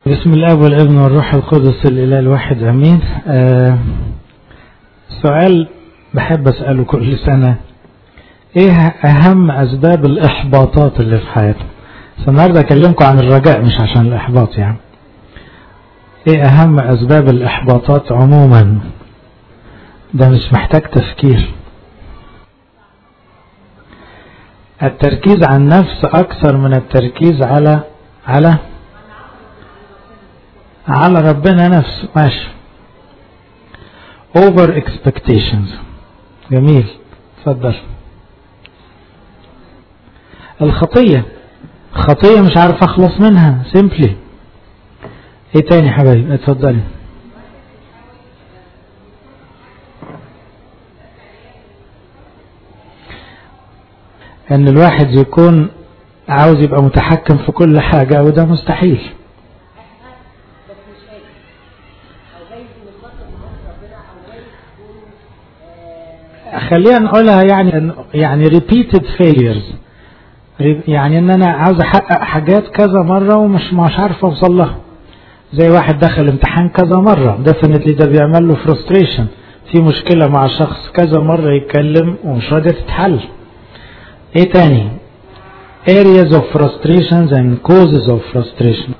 بسم الله والابن والروح القدس الاله الواحد امين آه سؤال بحب اساله كل سنه ايه اهم اسباب الاحباطات اللي في حياتنا النهارده اكلمكم عن الرجاء مش عشان الاحباط يعني ايه اهم اسباب الاحباطات عموما ده مش محتاج تفكير التركيز على النفس اكثر من التركيز على على على ربنا نفسه ماشي over expectations جميل اتفضل الخطية خطية مش عارف اخلص منها simply ايه تاني حبايبي اتفضلي ان الواحد يكون عاوز يبقى متحكم في كل حاجة وده مستحيل خلينا نقولها يعني يعني repeated failures يعني ان انا عاوز احقق حاجات كذا مرة ومش مش عارف اوصل لها زي واحد دخل امتحان كذا مرة definitely ده بيعمل له frustration في مشكلة مع شخص كذا مرة يتكلم ومش راضية تتحل ايه تاني areas of frustrations and causes of frustration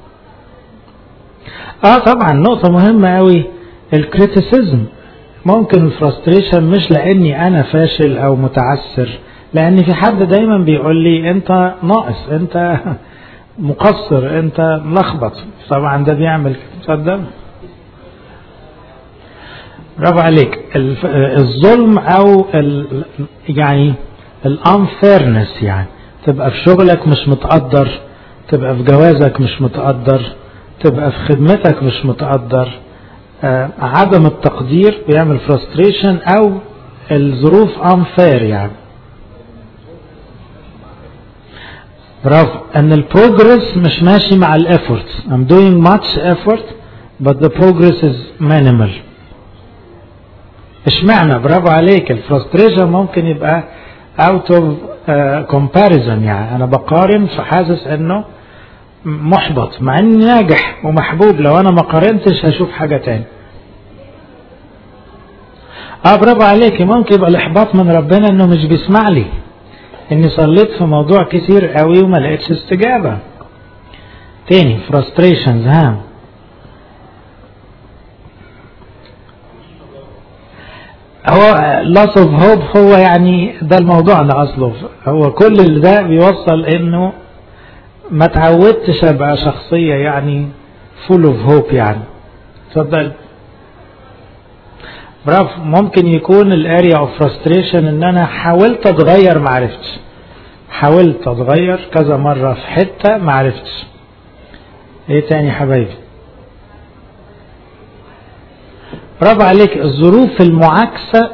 اه طبعا نقطة مهمة قوي الكريتيسيزم ممكن الفرستريشن مش لاني انا فاشل او متعسر لان في حد دايما بيقول لي انت ناقص انت مقصر انت ملخبط طبعا ده بيعمل تصدق برافو عليك الظلم او ال يعني الانفيرنس يعني تبقى في شغلك مش متقدر تبقى في جوازك مش متقدر تبقى في خدمتك مش متقدر آه عدم التقدير بيعمل فرستريشن او الظروف unfair يعني برافو ان البروجرس مش ماشي مع الافورت I'm doing much effort but the progress is minimal اشمعنى برافو عليك الفرستريشن ممكن يبقى out of uh, comparison يعني انا بقارن فحاسس انه محبط مع اني ناجح ومحبوب لو انا ما قارنتش هشوف حاجه تاني اه برافو عليك ممكن يبقى الاحباط من ربنا انه مش بيسمع لي اني صليت في موضوع كتير قوي وما لقيتش استجابه تاني frustrations ها هو loss of hope هو يعني ده الموضوع ده اصله هو كل اللي ده بيوصل انه ما تعودتش ابقى شخصية يعني full of hope يعني اتفضل برافو ممكن يكون الاريا اوف فرستريشن ان انا حاولت اتغير ما عرفتش حاولت اتغير كذا مرة في حتة ما عرفتش ايه تاني حبايبي برافو عليك الظروف المعاكسة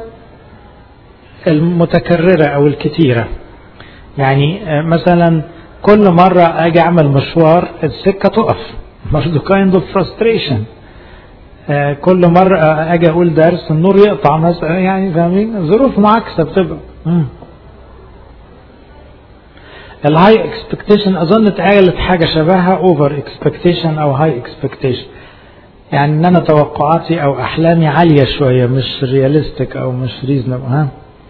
المتكررة او الكتيرة يعني مثلا كل مرة اجي اعمل مشوار السكة تقف برضه kind of frustration آه كل مرة اجي اقول درس النور يقطع مثلا يعني فاهمين ظروف معاكسة بتبقى الهاي اكسبكتيشن اظن اتقالت حاجة شبهها اوفر اكسبكتيشن او هاي اكسبكتيشن يعني ان انا توقعاتي او احلامي عالية شوية مش رياليستيك او مش ريزنبل ها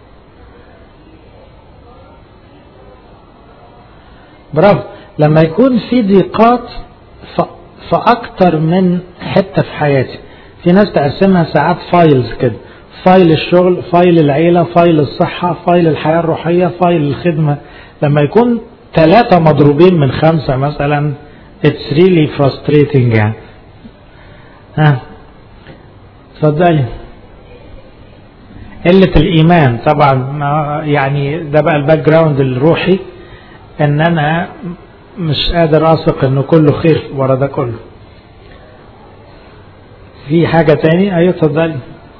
برافو لما يكون في ضيقات في اكتر من حتة في حياتي في ناس تقسمها ساعات فايلز كده فايل الشغل فايل العيلة فايل الصحة فايل الحياة الروحية فايل الخدمة لما يكون ثلاثة مضروبين من خمسة مثلا it's really frustrating يعني ها اتفضلي قلة الإيمان طبعا يعني ده بقى الباك جراوند الروحي ان انا مش قادر اثق انه كله خير ورا ده كله في حاجة تاني ايوه اتفضلي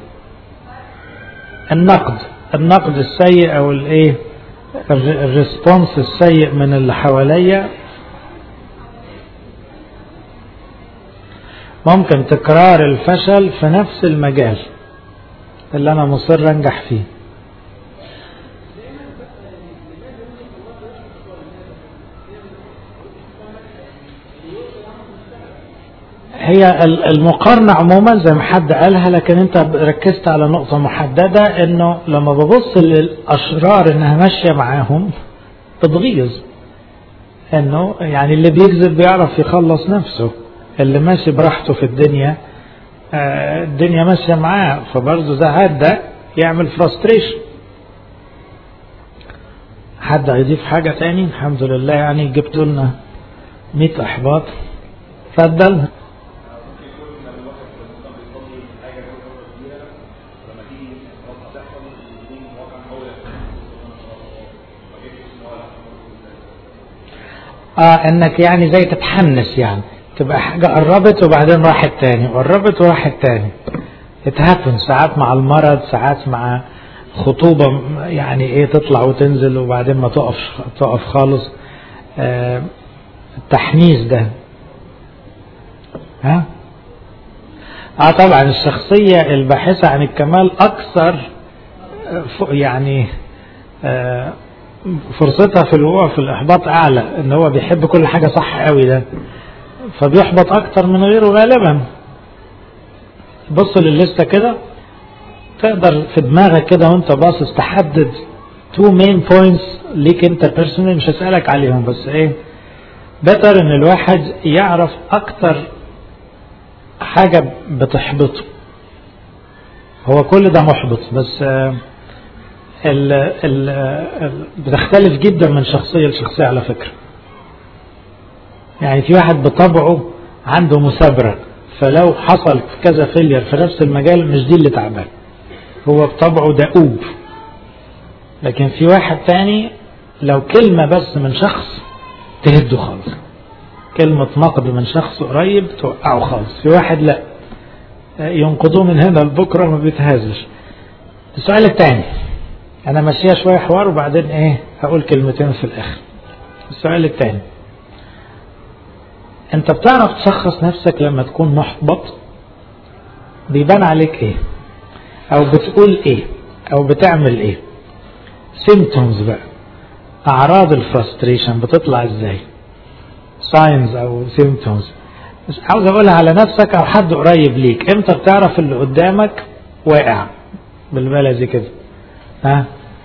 النقد النقد السيء او الايه الريسبونس السيء من اللي حواليا ممكن تكرار الفشل في نفس المجال اللي انا مصر انجح فيه هي المقارنة عموما زي ما حد قالها لكن انت ركزت على نقطة محددة انه لما ببص للاشرار انها ماشية معاهم بتغيظ انه يعني اللي بيكذب بيعرف يخلص نفسه اللي ماشي براحته في الدنيا آه الدنيا ماشية معاه فبرضه ده ده يعمل فرستريشن حد هيضيف حاجة تاني الحمد لله يعني جبت لنا 100 احباط اتفضل اه انك يعني زي تتحمس يعني تبقى حاجة قربت وبعدين راحت تاني قربت وراحت تاني اتهافن ساعات مع المرض ساعات مع خطوبة يعني ايه تطلع وتنزل وبعدين ما تقف تقف خالص آه التحميس ده ها اه طبعا الشخصية الباحثة عن الكمال اكثر يعني آه فرصتها في الوقوع في الاحباط اعلى ان هو بيحب كل حاجة صح قوي ده فبيحبط اكتر من غيره غالبا بص للليستة كده تقدر في دماغك كده وانت باصص تحدد تو مين بوينتس ليك انت بيرسونال مش هسألك عليهم بس ايه بتر ان الواحد يعرف اكتر حاجة بتحبطه هو كل ده محبط بس آه ال ال بتختلف جدا من شخصية لشخصية على فكرة يعني في واحد بطبعه عنده مثابرة فلو حصل كذا فيلير في نفس المجال مش دي اللي تعبان هو بطبعه دؤوب لكن في واحد تاني لو كلمة بس من شخص تهده خالص كلمة نقد من شخص قريب توقعه خالص في واحد لا ينقضوه من هنا لبكرة ما بيتهزش السؤال الثاني انا ماشيها شوية حوار وبعدين ايه هقول كلمتين في الاخر السؤال الثاني انت بتعرف تشخص نفسك لما تكون محبط بيبان عليك ايه او بتقول ايه او بتعمل ايه سيمتومز بقى اعراض الفرستريشن بتطلع ازاي ساينز او سيمتومز مش عاوز اقولها على نفسك او حد قريب ليك امتى بتعرف اللي قدامك واقع بالبلدي كده ها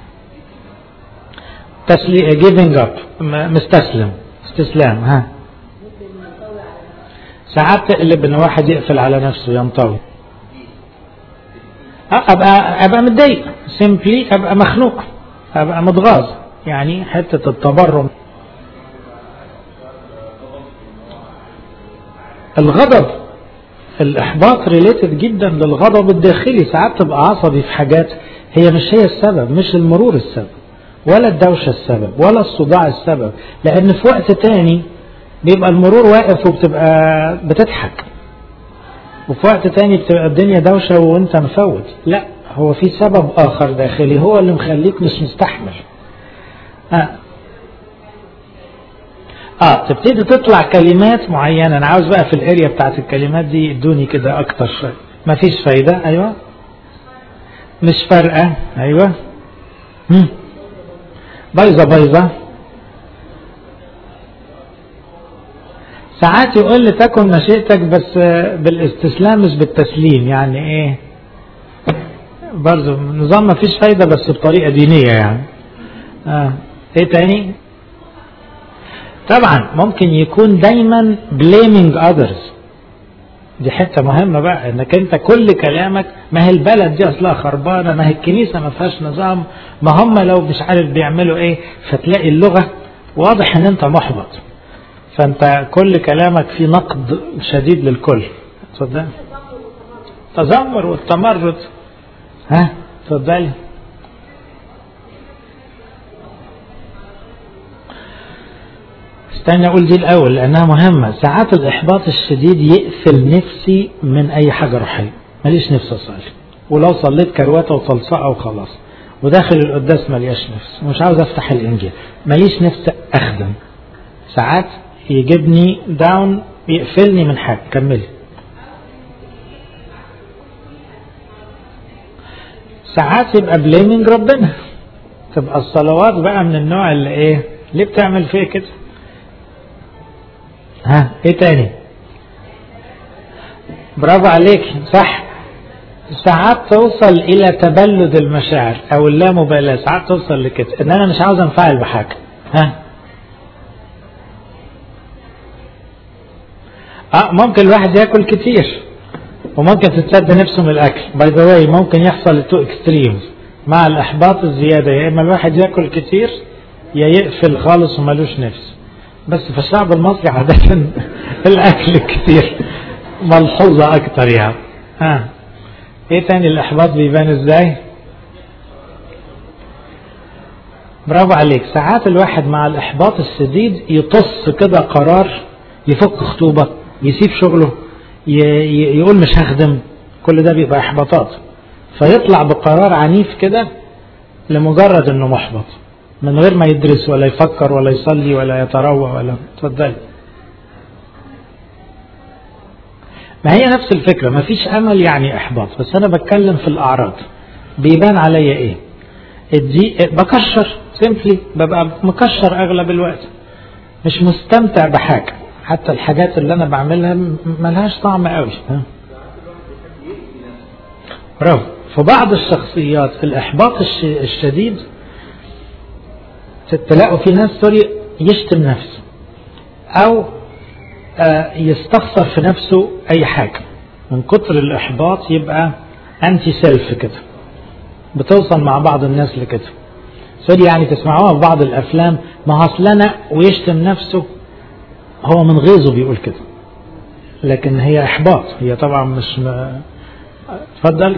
تسلي جيفنج اب مستسلم استسلام ها ساعات تقلب ان واحد يقفل على نفسه ينطوي ابقى ابقى متضايق سيمبلي ابقى مخنوق ابقى متغاظ يعني حته التبرم الغضب الاحباط ريليتد جدا للغضب الداخلي ساعات تبقى عصبي في حاجات هي مش هي السبب مش المرور السبب ولا الدوشه السبب ولا الصداع السبب لان في وقت تاني بيبقى المرور واقف وبتبقى بتضحك وفي وقت تاني بتبقى الدنيا دوشة وانت مفوت لا هو في سبب آخر داخلي هو اللي مخليك مش مستحمل آه. اه تبتدي تطلع كلمات معينة انا عاوز بقى في الاريا بتاعت الكلمات دي ادوني كده اكتر شوية مفيش فايدة ايوه مش فارقة ايوه هم. بايظة بايظة ساعات يقول لي تكن مشيئتك بس بالاستسلام مش بالتسليم يعني ايه برضه نظام ما فيش فايدة بس بطريقة دينية يعني آه. ايه تاني طبعا ممكن يكون دايما blaming others دي حته مهمه بقى انك انت كل كلامك ما هي البلد دي اصلها خربانه ما هي الكنيسه ما فيهاش نظام ما هم لو مش عارف بيعملوا ايه فتلاقي اللغه واضح ان انت محبط فانت كل كلامك فيه نقد شديد للكل اتفضل تذمر والتمرد ها اتفضلي استنى اقول دي الاول لانها مهمه ساعات الاحباط الشديد يقفل نفسي من اي حاجه روحيه ماليش نفس اصلي ولو صليت كروته وصلصقه وخلاص وداخل القداس ملياش نفس ومش عاوز افتح الانجيل ماليش نفس اخدم ساعات يجيبني داون يقفلني من حاجه كملي ساعات يبقى بليمنج ربنا تبقى الصلوات بقى من النوع اللي ايه ليه بتعمل فيا كده ها ايه تاني برافو عليك صح ساعات توصل الى تبلد المشاعر او اللامبالاه ساعات توصل لكده ان انا مش عاوز انفعل بحاجه ها اه ممكن الواحد ياكل كتير وممكن تتسد نفسه من الاكل باي ذا واي ممكن يحصل تو اكستريمز مع الاحباط الزياده يا اما الواحد ياكل كتير يا يقفل خالص ومالوش نفس بس في الشعب المصري عاده الاكل كتير ملحوظه اكتر يعني ها آه. ايه تاني الاحباط بيبان ازاي برافو عليك ساعات الواحد مع الاحباط الشديد يطص كده قرار يفك خطوبه يسيب شغله يقول مش هخدم كل ده بيبقى احباطات فيطلع بقرار عنيف كده لمجرد انه محبط من غير ما يدرس ولا يفكر ولا يصلي ولا يتروى ولا اتفضلي ما هي نفس الفكرة ما فيش أمل يعني إحباط بس أنا بتكلم في الأعراض بيبان عليا إيه الدي بكشر سيمبلي ببقى مكشر أغلب الوقت مش مستمتع بحاجة حتى الحاجات اللي أنا بعملها ملهاش طعم قوي برافو في بعض الشخصيات الإحباط الشديد تلاقوا في ناس سوري يشتم نفسه أو يستخسر في نفسه اي حاجه من كتر الاحباط يبقى انتي سيلف كده بتوصل مع بعض الناس لكده سوري يعني تسمعوها في بعض الافلام ما اصل انا ويشتم نفسه هو من غيظه بيقول كده لكن هي احباط هي طبعا مش م... اتفضل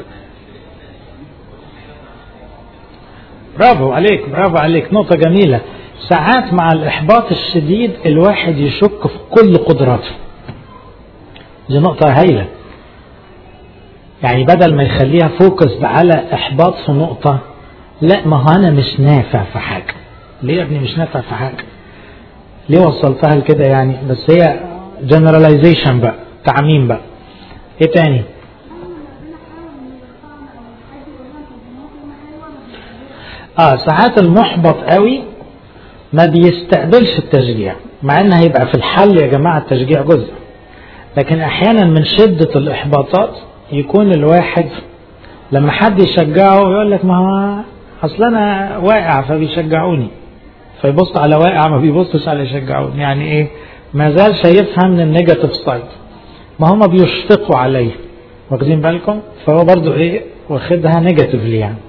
برافو عليك برافو عليك نقطه جميله ساعات مع الإحباط الشديد الواحد يشك في كل قدراته دي نقطة هايلة يعني بدل ما يخليها فوكس على إحباط في نقطة لا ما هو أنا مش نافع في حاجة ليه يا ابني مش نافع في حاجة ليه وصلتها لكده يعني بس هي generalization بقى تعميم بقى ايه تاني اه ساعات المحبط قوي ما بيستقبلش التشجيع مع ان هيبقى في الحل يا جماعه التشجيع جزء لكن احيانا من شده الاحباطات يكون الواحد لما حد يشجعه يقول لك ما هو اصل انا واقع فبيشجعوني فيبص على واقع ما بيبصش على يشجعوني يعني ايه ما زال شايفها من النيجاتيف سايد ما هم بيشفقوا عليه واخدين بالكم فهو برضو ايه واخدها نيجاتيفلي يعني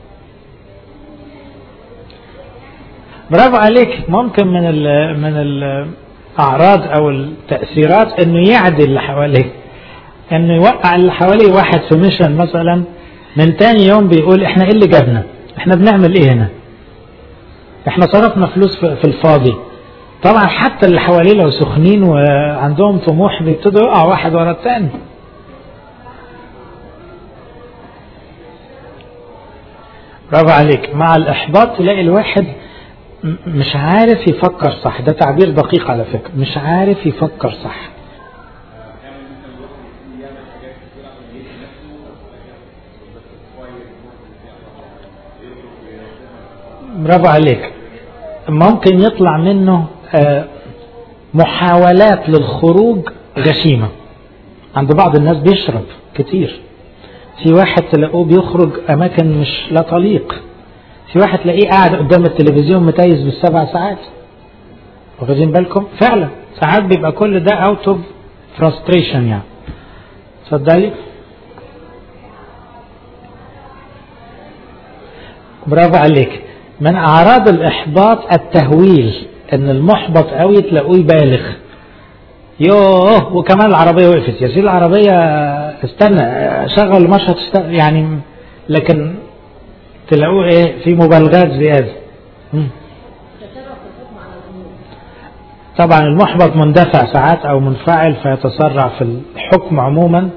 برافو عليك ممكن من ال من الاعراض او التاثيرات انه يعدي اللي حواليه انه يوقع اللي حواليه واحد في ميشن مثلا من تاني يوم بيقول احنا ايه اللي جابنا احنا بنعمل ايه هنا احنا صرفنا فلوس في الفاضي طبعا حتى اللي حواليه لو سخنين وعندهم طموح بيبتدوا يقعوا واحد ورا التاني برافو عليك مع الاحباط تلاقي الواحد مش عارف يفكر صح ده تعبير دقيق على فكرة مش عارف يفكر صح برافو عليك ممكن يطلع منه محاولات للخروج غشيمة عند بعض الناس بيشرب كتير في واحد تلاقوه بيخرج أماكن مش لا طليق في واحد تلاقيه قاعد قدام التلفزيون متيز بالسبع ساعات واخدين بالكم فعلا ساعات بيبقى كل ده اوت اوف فرستريشن يعني اتفضلي برافو عليك من اعراض الاحباط التهويل ان المحبط قوي تلاقوه يبالغ يوه وكمان العربيه وقفت يا سيدي العربيه استنى شغل المشهد اشتغل يعني لكن تلاقوه ايه في مبالغات زياده طبعا المحبط مندفع ساعات او منفعل فيتسرع في الحكم عموما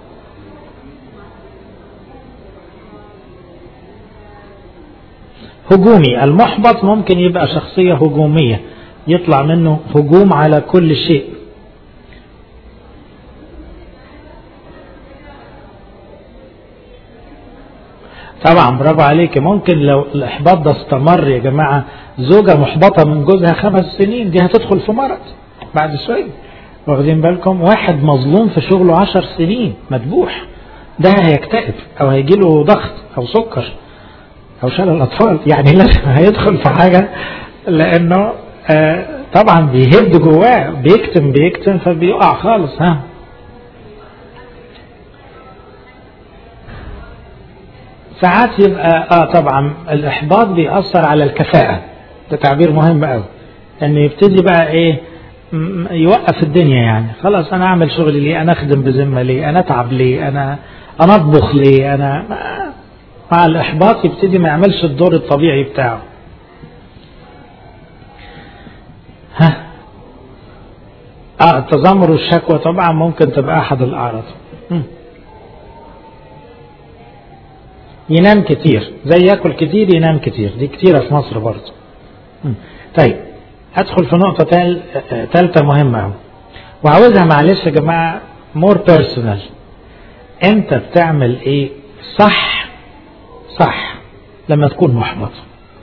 هجومي المحبط ممكن يبقى شخصية هجومية يطلع منه هجوم على كل شيء طبعا برافو عليك ممكن لو الاحباط ده استمر يا جماعه زوجه محبطه من جوزها خمس سنين دي هتدخل في مرض بعد شويه واخدين بالكم واحد مظلوم في شغله عشر سنين مذبوح ده هيكتئب او هيجيله ضغط او سكر او شلل الاطفال يعني لازم هيدخل في حاجه لانه آه طبعا بيهد جواه بيكتم بيكتم فبيقع خالص ها ساعات يبقى اه طبعا الاحباط بيأثر على الكفاءة ده تعبير مهم قوي ان يبتدي بقى ايه يوقف الدنيا يعني خلاص انا اعمل شغلي ليه انا اخدم بذمه ليه انا اتعب ليه انا انا اطبخ ليه انا مع الاحباط يبتدي ما يعملش الدور الطبيعي بتاعه ها اه التذمر والشكوى طبعا ممكن تبقى احد الاعراض ينام كتير زي ياكل كتير ينام كتير دي كتيرة في مصر برضه طيب ادخل في نقطة ثالثة مهمة أوي وعاوزها معلش يا جماعة مور بيرسونال انت بتعمل ايه صح صح لما تكون محبط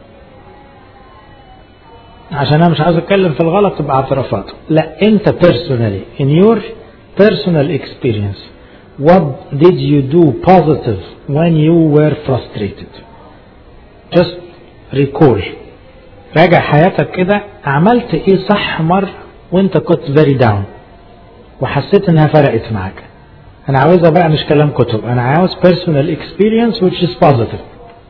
عشان انا مش عاوز اتكلم في الغلط تبقى اعترافات لا انت personally in your personal experience what did you do positive when you were frustrated just recall راجع حياتك كده عملت ايه صح مرة وانت كنت very down وحسيت انها فرقت معاك انا عاوزها بقى مش كلام كتب انا عاوز personal experience which is positive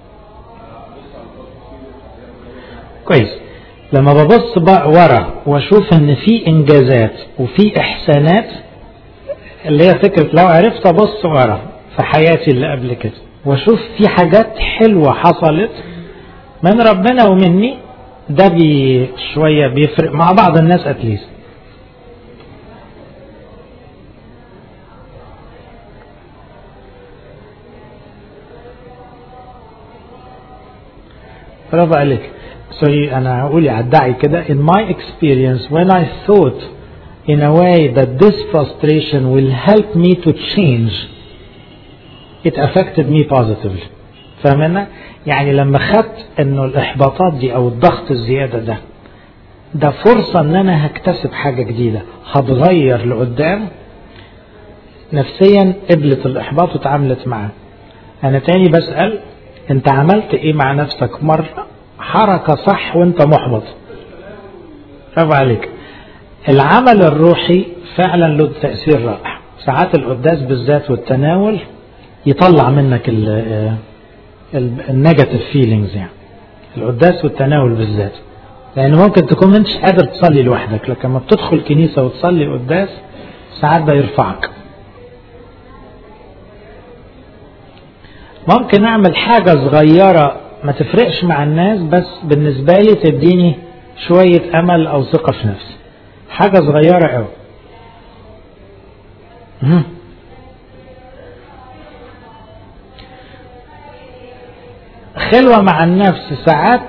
كويس لما ببص بقى ورا واشوف ان في انجازات وفي احسانات اللي هي فكرة لو عرفت ابص ورا في حياتي اللي قبل كده واشوف في حاجات حلوة حصلت من ربنا ومني ده بي شوية بيفرق مع بعض الناس اتليست برافو عليك سوري انا هقول ادعي كده in my experience when I thought in a way that this frustration will help me to change it affected me positively فاهمنا يعني لما خدت انه الاحباطات دي او الضغط الزيادة ده ده فرصة ان انا هكتسب حاجة جديدة هتغير لقدام نفسيا قبلت الاحباط وتعاملت معاه انا تاني بسأل انت عملت ايه مع نفسك مرة حركة صح وانت محبط برافو عليك العمل الروحي فعلا له تأثير رائع ساعات القداس بالذات والتناول يطلع منك النيجاتيف فيلينجز يعني القداس والتناول بالذات لان ممكن تكون انتش قادر تصلي لوحدك لكن لما بتدخل كنيسة وتصلي قداس ساعات ده يرفعك ممكن اعمل حاجة صغيرة ما تفرقش مع الناس بس بالنسبة لي تديني شوية امل او ثقة في نفسي حاجة صغيرة قوي خلوة مع النفس ساعات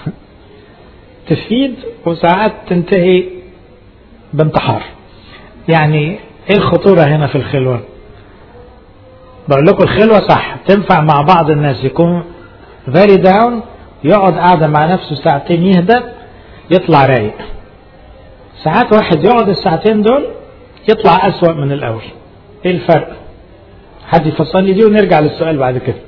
تفيد وساعات تنتهي بانتحار يعني ايه الخطورة هنا في الخلوة بقول لكم الخلوة صح تنفع مع بعض الناس يكون very down يقعد قاعدة مع نفسه ساعتين يهدى يطلع رايق ساعات واحد يقعد الساعتين دول يطلع أسوأ من الأول ايه الفرق حد يفصل لي دي ونرجع للسؤال بعد كده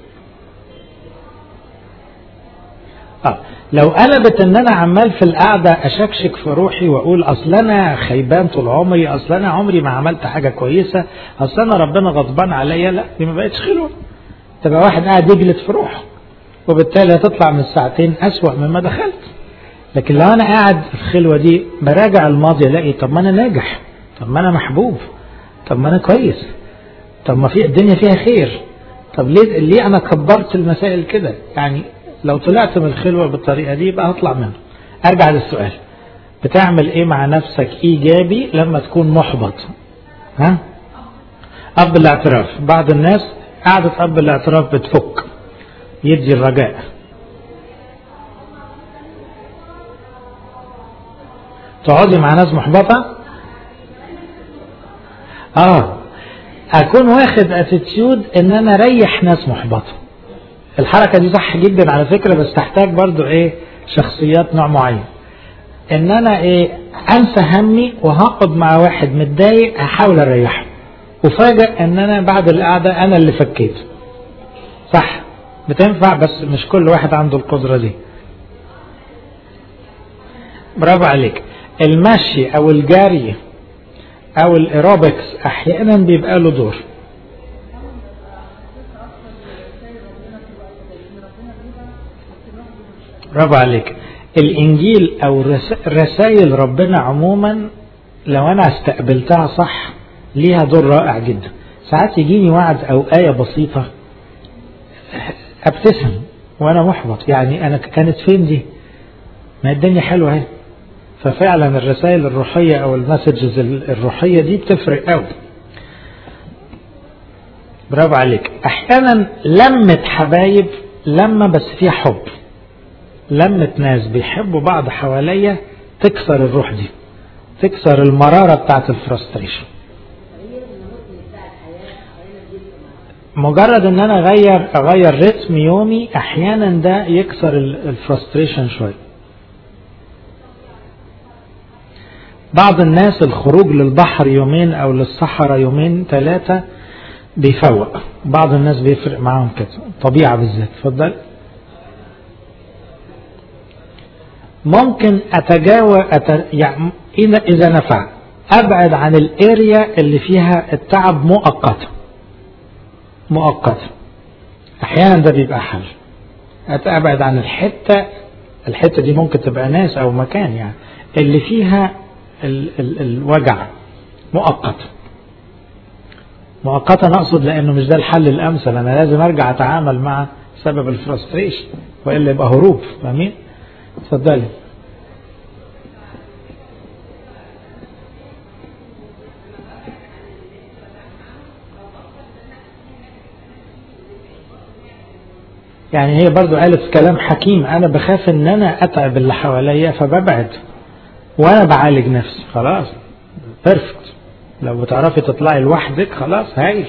آه. لو قلبت ان انا عمال في القعدة اشكشك في روحي واقول اصل انا خيبان طول عمري اصل انا عمري ما عملت حاجة كويسة اصل انا ربنا غضبان عليا لا دي ما بقتش خلوة تبقى واحد قاعد يجلد في روحه وبالتالي هتطلع من الساعتين اسوأ مما دخلت لكن لو انا قاعد في الخلوة دي براجع الماضي الاقي طب ما انا ناجح طب ما انا محبوب طب ما انا كويس طب ما في الدنيا فيها خير طب ليه ليه انا كبرت المسائل كده يعني لو طلعت من الخلوة بالطريقة دي يبقى هطلع منها ارجع للسؤال بتعمل ايه مع نفسك ايجابي لما تكون محبط ها اب الاعتراف بعض الناس قعدة اب الاعتراف بتفك يدي الرجاء تقعدي مع ناس محبطة اه اكون واخد اتيتيود ان انا اريح ناس محبطه الحركة دي صح جدا على فكرة بس تحتاج برضو ايه شخصيات نوع معين ان انا ايه انسى همي وهقعد مع واحد متضايق هحاول اريحه وفاجئ ان انا بعد القعده انا اللي فكيت صح بتنفع بس مش كل واحد عنده القدره دي برافو عليك المشي او الجري او الايروبكس احيانا بيبقى له دور برافو عليك الانجيل او رسائل ربنا عموما لو انا استقبلتها صح ليها دور رائع جدا ساعات يجيني وعد او ايه بسيطه ابتسم وانا محبط يعني انا كانت فين دي ما الدنيا حلوه اهي ففعلا الرسائل الروحيه او المسجز الروحيه دي بتفرق قوي برافو عليك احيانا لمة حبايب لما بس فيها حب لمة ناس بيحبوا بعض حواليا تكسر الروح دي تكسر المرارة بتاعت الفرستريشن مجرد ان انا اغير اغير رتم يومي احيانا ده يكسر الفرستريشن شويه بعض الناس الخروج للبحر يومين او للصحراء يومين ثلاثة بيفوق بعض الناس بيفرق معاهم كده طبيعة بالذات اتفضل ممكن اتجاوز أت... يعني اذا نفع ابعد عن الاريا اللي فيها التعب مؤقتا مؤقتا احيانا ده بيبقى حل ابعد عن الحته الحته دي ممكن تبقى ناس او مكان يعني اللي فيها ال ال الوجع مؤقتا مؤقتا اقصد لانه مش ده الحل الامثل انا لازم ارجع اتعامل مع سبب الفرستريشن والا يبقى هروب فاهمين اتفضلي يعني هي برضو قالت كلام حكيم انا بخاف ان انا اتعب اللي حواليا فببعد وانا بعالج نفسي خلاص بيرفكت لو بتعرفي تطلعي لوحدك خلاص هايل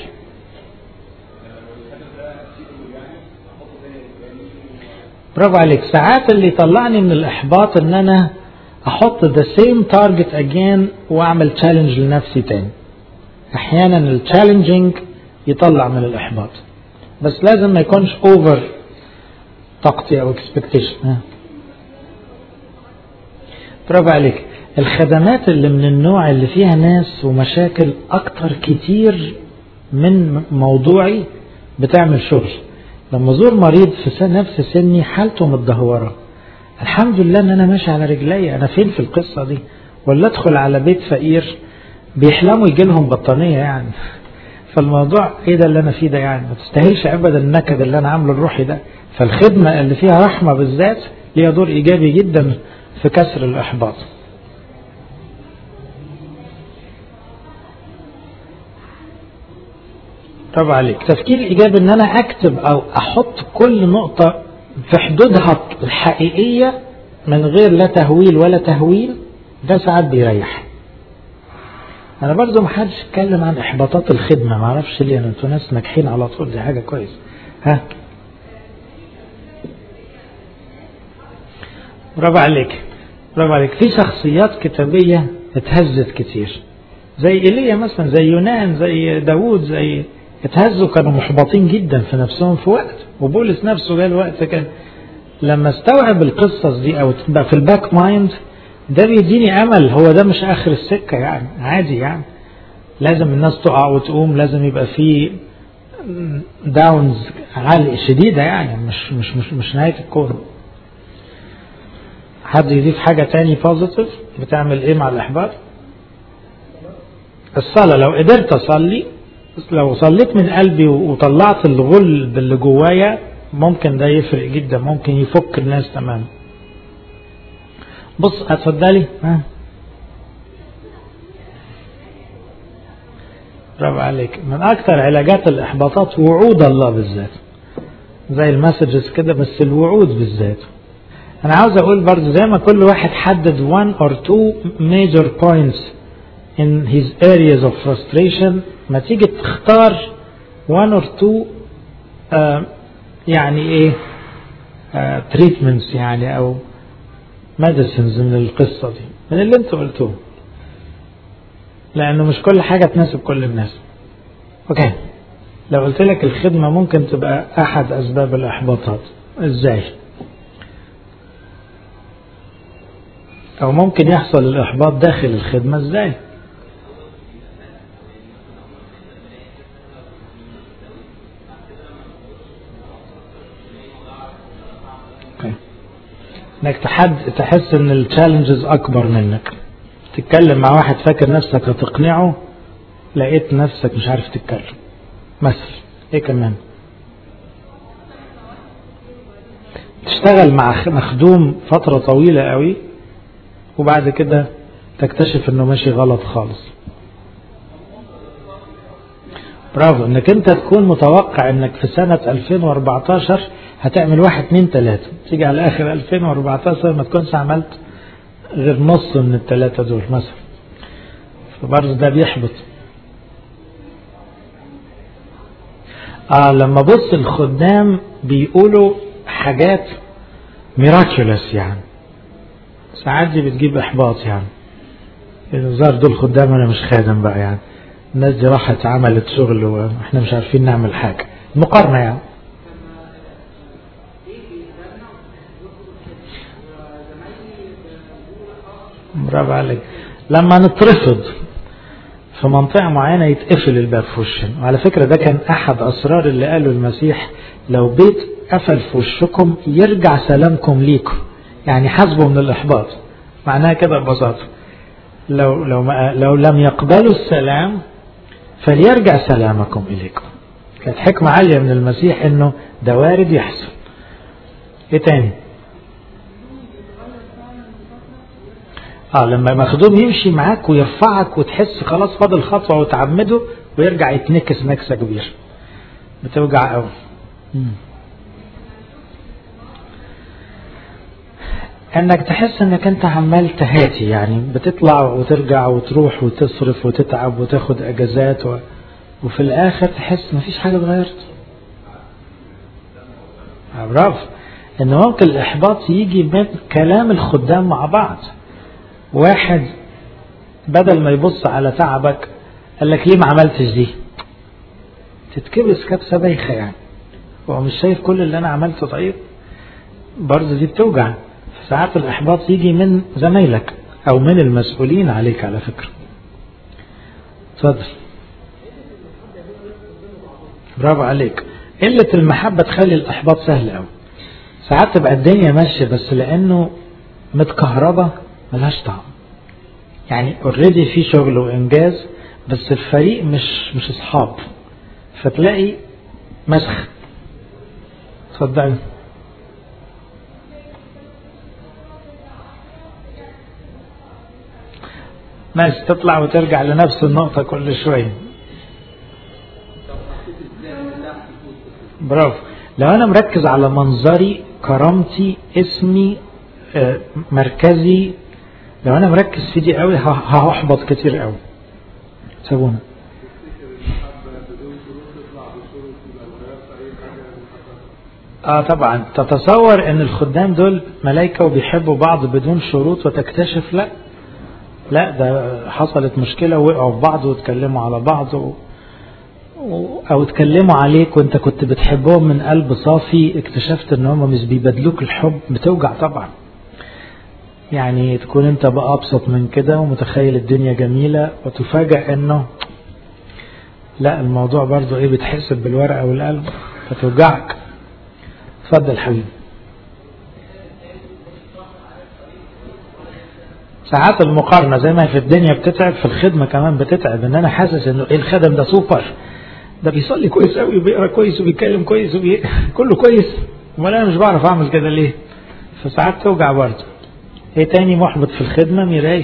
برافو عليك ساعات اللي يطلعني من الاحباط ان انا احط ذا سيم تارجت اجين واعمل تشالنج لنفسي تاني احيانا التشالنجينج يطلع من الاحباط بس لازم ما يكونش اوفر طاقتي او اكسبكتيشن برافو عليك الخدمات اللي من النوع اللي فيها ناس ومشاكل اكتر كتير من موضوعي بتعمل شغل لما ازور مريض في سن نفس سني حالته متدهوره الحمد لله ان انا ماشي على رجلي انا فين في القصه دي ولا ادخل على بيت فقير بيحلموا يجي لهم بطانيه يعني فالموضوع ايه ده اللي انا فيه ده يعني ما تستاهلش ابدا النكد اللي انا عامله الروحي ده فالخدمه اللي فيها رحمه بالذات ليها دور ايجابي جدا في كسر الاحباط طبعا عليك تفكير ايجابي ان انا اكتب او احط كل نقطه في حدودها الحقيقيه من غير لا تهويل ولا تهويل ده ساعات بيريح انا برضو ما حدش اتكلم عن احباطات الخدمه ما اعرفش ليه انتوا ناس ناجحين على طول دي حاجه كويسه ها برافو عليك برافو عليك في شخصيات كتابيه اتهزت كتير زي ايليا مثلا زي يونان زي داوود زي اتهزوا كانوا محبطين جدا في نفسهم في وقت وبولس نفسه جاء الوقت كان لما استوعب القصص دي او تبقى في الباك مايند ده بيديني امل هو ده مش اخر السكه يعني عادي يعني لازم الناس تقع وتقوم لازم يبقى في داونز عالية شديدة يعني مش مش مش مش نهاية الكون حد يضيف حاجة تاني بوزيتيف بتعمل ايه مع الإحباط؟ الصلاة لو قدرت أصلي لو صليت من قلبي وطلعت الغل اللي جوايا ممكن ده يفرق جدا ممكن يفك الناس تماما بص اتفضلي ها برافو عليك من اكثر علاجات الاحباطات وعود الله بالذات زي المسجز كده بس الوعود بالذات انا عاوز اقول برضو زي ما كل واحد حدد one or two major points in his areas of frustration ما تيجي تختار one or two uh, يعني ايه uh, treatments يعني او medicines من القصة دي من اللي انتوا قلتوه لانه مش كل حاجة تناسب كل الناس اوكي لو قلت لك الخدمة ممكن تبقى احد اسباب الاحباطات ازاي او ممكن يحصل الاحباط داخل الخدمة ازاي اوكي انك تحد تحس ان التشالنجز اكبر منك تتكلم مع واحد فاكر نفسك هتقنعه لقيت نفسك مش عارف تتكلم مثل ايه كمان تشتغل مع مخدوم فترة طويلة قوي وبعد كده تكتشف انه ماشي غلط خالص برافو انك انت تكون متوقع انك في سنة 2014 هتعمل واحد اتنين تلاتة تيجي على اخر 2014 ما تكونش عملت غير نص من التلاتة دول مثلا فبرضه ده بيحبط آه لما بص الخدام بيقولوا حاجات ميراكيولس يعني ساعات دي بتجيب احباط يعني الوزار دول خدام انا مش خادم بقى يعني الناس دي راحت عملت شغل واحنا مش عارفين نعمل حاجة مقارنة يعني برافو عليك لما نترفض في منطقة معينة يتقفل الباب في وشنا وعلى فكرة ده كان أحد أسرار اللي قاله المسيح لو بيت قفل في وشكم يرجع سلامكم ليكم يعني حسبوا من الإحباط معناها كده ببساطة لو لو ما لو لم يقبلوا السلام فليرجع سلامكم إليكم كانت حكمة عالية من المسيح إنه ده وارد يحصل إيه تاني؟ اه لما مخدوم يمشي معاك ويرفعك وتحس خلاص فاضل خطوه وتعمده ويرجع يتنكس نكسه كبيره بتوجع قوي انك تحس انك انت عمال تهاتي يعني بتطلع وترجع وتروح وتصرف وتتعب وتاخد اجازات و... وفي الاخر تحس مفيش حاجه اتغيرت برافو ان ممكن الاحباط يجي من كلام الخدام مع بعض واحد بدل ما يبص على تعبك قال لك ليه ما عملتش دي تتكبس كبسة بايخة يعني هو مش شايف كل اللي انا عملته طيب برضه دي بتوجع ساعات الاحباط يجي من زمايلك او من المسؤولين عليك على فكرة اتفضل برافو عليك قلة المحبة تخلي الإحباط سهل قوي ساعات تبقى الدنيا ماشية بس لأنه متكهربة ملهاش طعم يعني اوريدي في شغل وانجاز بس الفريق مش مش اصحاب فتلاقي مسخ اتفضلي ماشي تطلع وترجع لنفس النقطة كل شوية برافو لو أنا مركز على منظري كرامتي اسمي مركزي لو انا مركز في دي قوي هحبط كتير قوي سابونا اه طبعا تتصور ان الخدام دول ملائكة وبيحبوا بعض بدون شروط وتكتشف لا لا ده حصلت مشكلة وقعوا في بعض واتكلموا على بعض و... او اتكلموا عليك وانت كنت بتحبهم من قلب صافي اكتشفت ان هم مش بيبادلوك الحب بتوجع طبعا يعني تكون انت بقى ابسط من كده ومتخيل الدنيا جميلة وتفاجأ انه لا الموضوع برضو ايه بتحسب بالورقة والقلب فتوجعك اتفضل حبيبي ساعات المقارنة زي ما في الدنيا بتتعب في الخدمة كمان بتتعب ان انا حاسس انه ايه الخدم ده سوبر ده بيصلي كويس قوي وبيقرا كويس وبيتكلم كويس وبي... كله كويس امال انا مش بعرف اعمل كده ليه فساعات توجع برضه ايه تاني محبط في الخدمة ميراي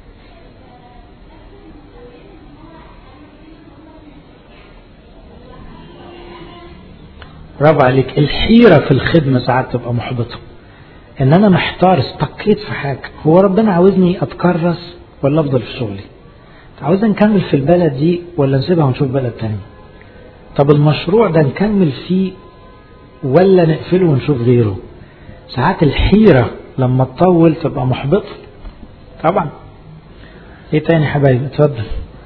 برافو عليك الحيرة في الخدمة ساعات تبقى محبطة ان انا محتار استقيت في حاجة هو ربنا عاوزني اتكرس ولا افضل في شغلي عاوز نكمل في البلد دي ولا نسيبها ونشوف بلد تاني طب المشروع ده نكمل فيه ولا نقفله ونشوف غيره ساعات الحيرة لما تطول تبقى محبطة طبعا ايه تاني حبايبي اتفضل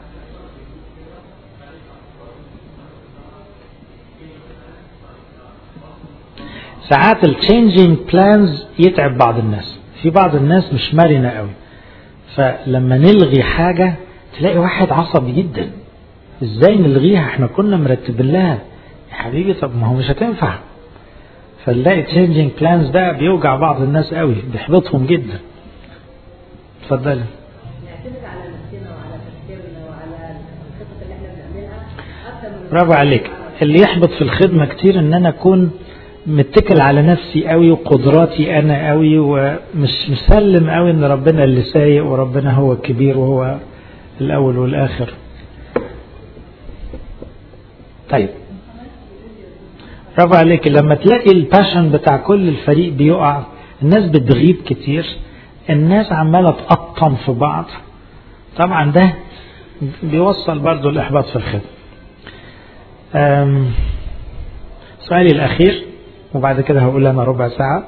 ساعات التشينجينج بلانز يتعب بعض الناس في بعض الناس مش مرنة قوي فلما نلغي حاجة تلاقي واحد عصبي جدا ازاي نلغيها احنا كنا مرتبين لها يا حبيبي طب ما هو مش هتنفع فنلاقي تشينجينج بلانز ده بيوجع بعض الناس قوي بيحبطهم جدا اتفضلي نعتمد على نفسنا وعلى تفكيرنا وعلى الخطط اللي احنا بنعملها اكثر من برافو عليك اللي يحبط في الخدمة كتير ان انا اكون متكل على نفسي قوي وقدراتي انا قوي ومش مسلم قوي ان ربنا اللي سايق وربنا هو الكبير وهو الاول والاخر طيب برافو عليك لما تلاقي الباشن بتاع كل الفريق بيقع الناس بتغيب كتير الناس عمالة تقطم في بعض طبعا ده بيوصل برضو الإحباط في الخدمة أم، سؤالي الأخير وبعد كده هقول أنا ربع ساعة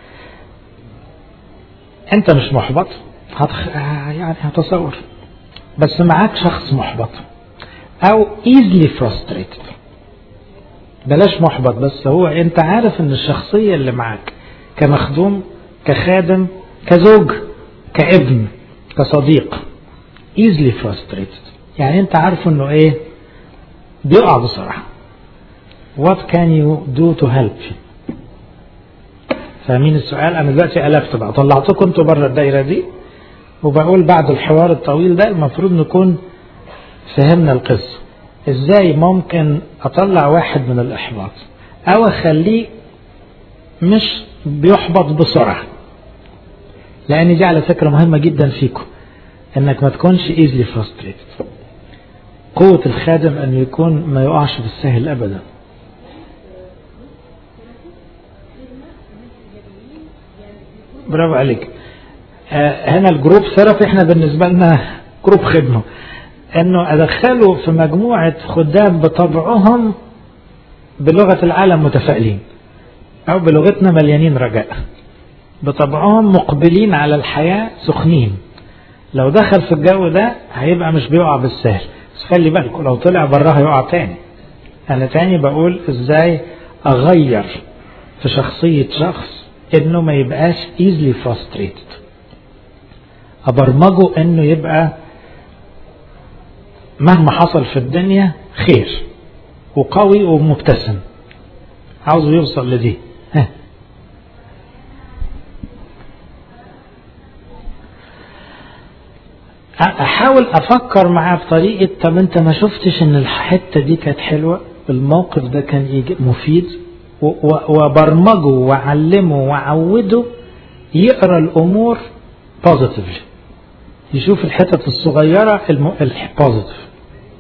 أنت مش محبط هتخ... آه، يعني هتصور بس معاك شخص محبط أو easily frustrated بلاش محبط بس هو أنت عارف إن الشخصية اللي معاك كمخدوم كخادم كزوج كابن كصديق easily frustrated يعني أنت عارف إنه إيه بيقع بسرعة what can you do to help you فاهمين السؤال انا دلوقتي قلبت بقى طلعتكم انتوا بره الدايره دي وبقول بعد الحوار الطويل ده المفروض نكون فهمنا القصه ازاي ممكن اطلع واحد من الاحباط او اخليه مش بيحبط بسرعه لان دي على فكره مهمه جدا فيكم انك ما تكونش easily frustrated قوة الخادم أن يكون ما يقعش بالسهل أبدا برافو عليك آه هنا الجروب ثيرابي احنا بالنسبة لنا جروب خدمة انه ادخله في مجموعة خدام بطبعهم بلغة العالم متفائلين او بلغتنا مليانين رجاء بطبعهم مقبلين على الحياة سخنين لو دخل في الجو ده هيبقى مش بيقع بالسهل بس خلي بالكم لو طلع براها يقع تاني انا تاني بقول ازاي اغير في شخصية شخص انه ما يبقاش easily frustrated ابرمجه انه يبقى مهما حصل في الدنيا خير وقوي ومبتسم عاوزه يوصل لدي ها احاول افكر معاه بطريقه طب انت ما شفتش ان الحته دي كانت حلوه الموقف ده كان يجي مفيد وبرمجه واعلمه واعوده يقرا الامور بوزيتيفلي يشوف الحتت الصغيره البوزيتيف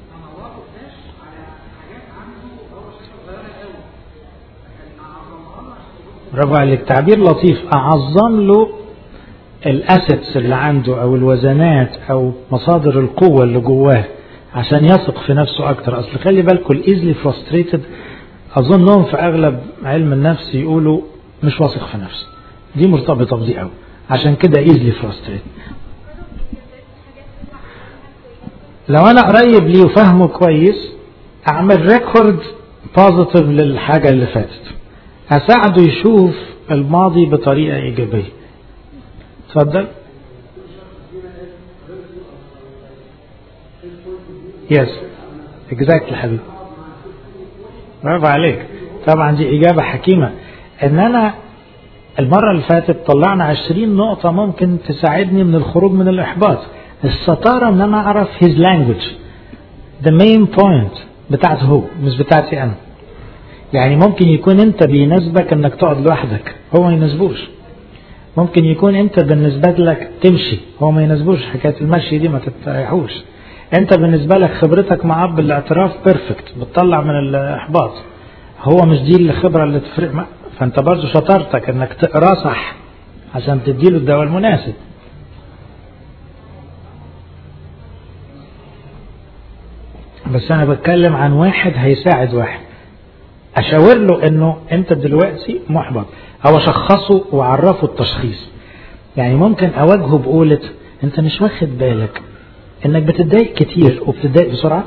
برافو عليك تعبير لطيف اعظم له الاسيتس اللي عنده او الوزنات او مصادر القوه اللي جواه عشان يثق في نفسه اكتر اصل خلي بالكم الايزلي فرستريتد اظنهم في اغلب علم النفس يقولوا مش واثق في نفسه دي مرتبطه بدي قوي عشان كده ايزلي فرستريتد لو انا قريب ليه وفهمه كويس اعمل ريكورد بوزيتيف للحاجه اللي فاتت اساعده يشوف الماضي بطريقه ايجابيه اتفضل يس اكزاكتلي حبيبي برافو عليك طبعا دي اجابه حكيمه ان انا المره اللي فاتت طلعنا 20 نقطه ممكن تساعدني من الخروج من الاحباط الشطاره ان انا اعرف his language the main point بتاعته هو مش بتاعتي انا يعني ممكن يكون انت بيناسبك انك تقعد لوحدك هو ما يناسبوش ممكن يكون انت بالنسبة لك تمشي هو ما يناسبوش حكاية المشي دي ما تتريحوش انت بالنسبة لك خبرتك مع اب الاعتراف بيرفكت بتطلع من الاحباط هو مش دي الخبرة اللي تفرق معك فانت برضه شطارتك انك تقرا صح عشان تديله الدواء المناسب بس انا بتكلم عن واحد هيساعد واحد اشاور له انه انت دلوقتي محبط او اشخصه واعرفه التشخيص يعني ممكن اواجهه بقولة انت مش واخد بالك انك بتتضايق كتير وبتتضايق بسرعة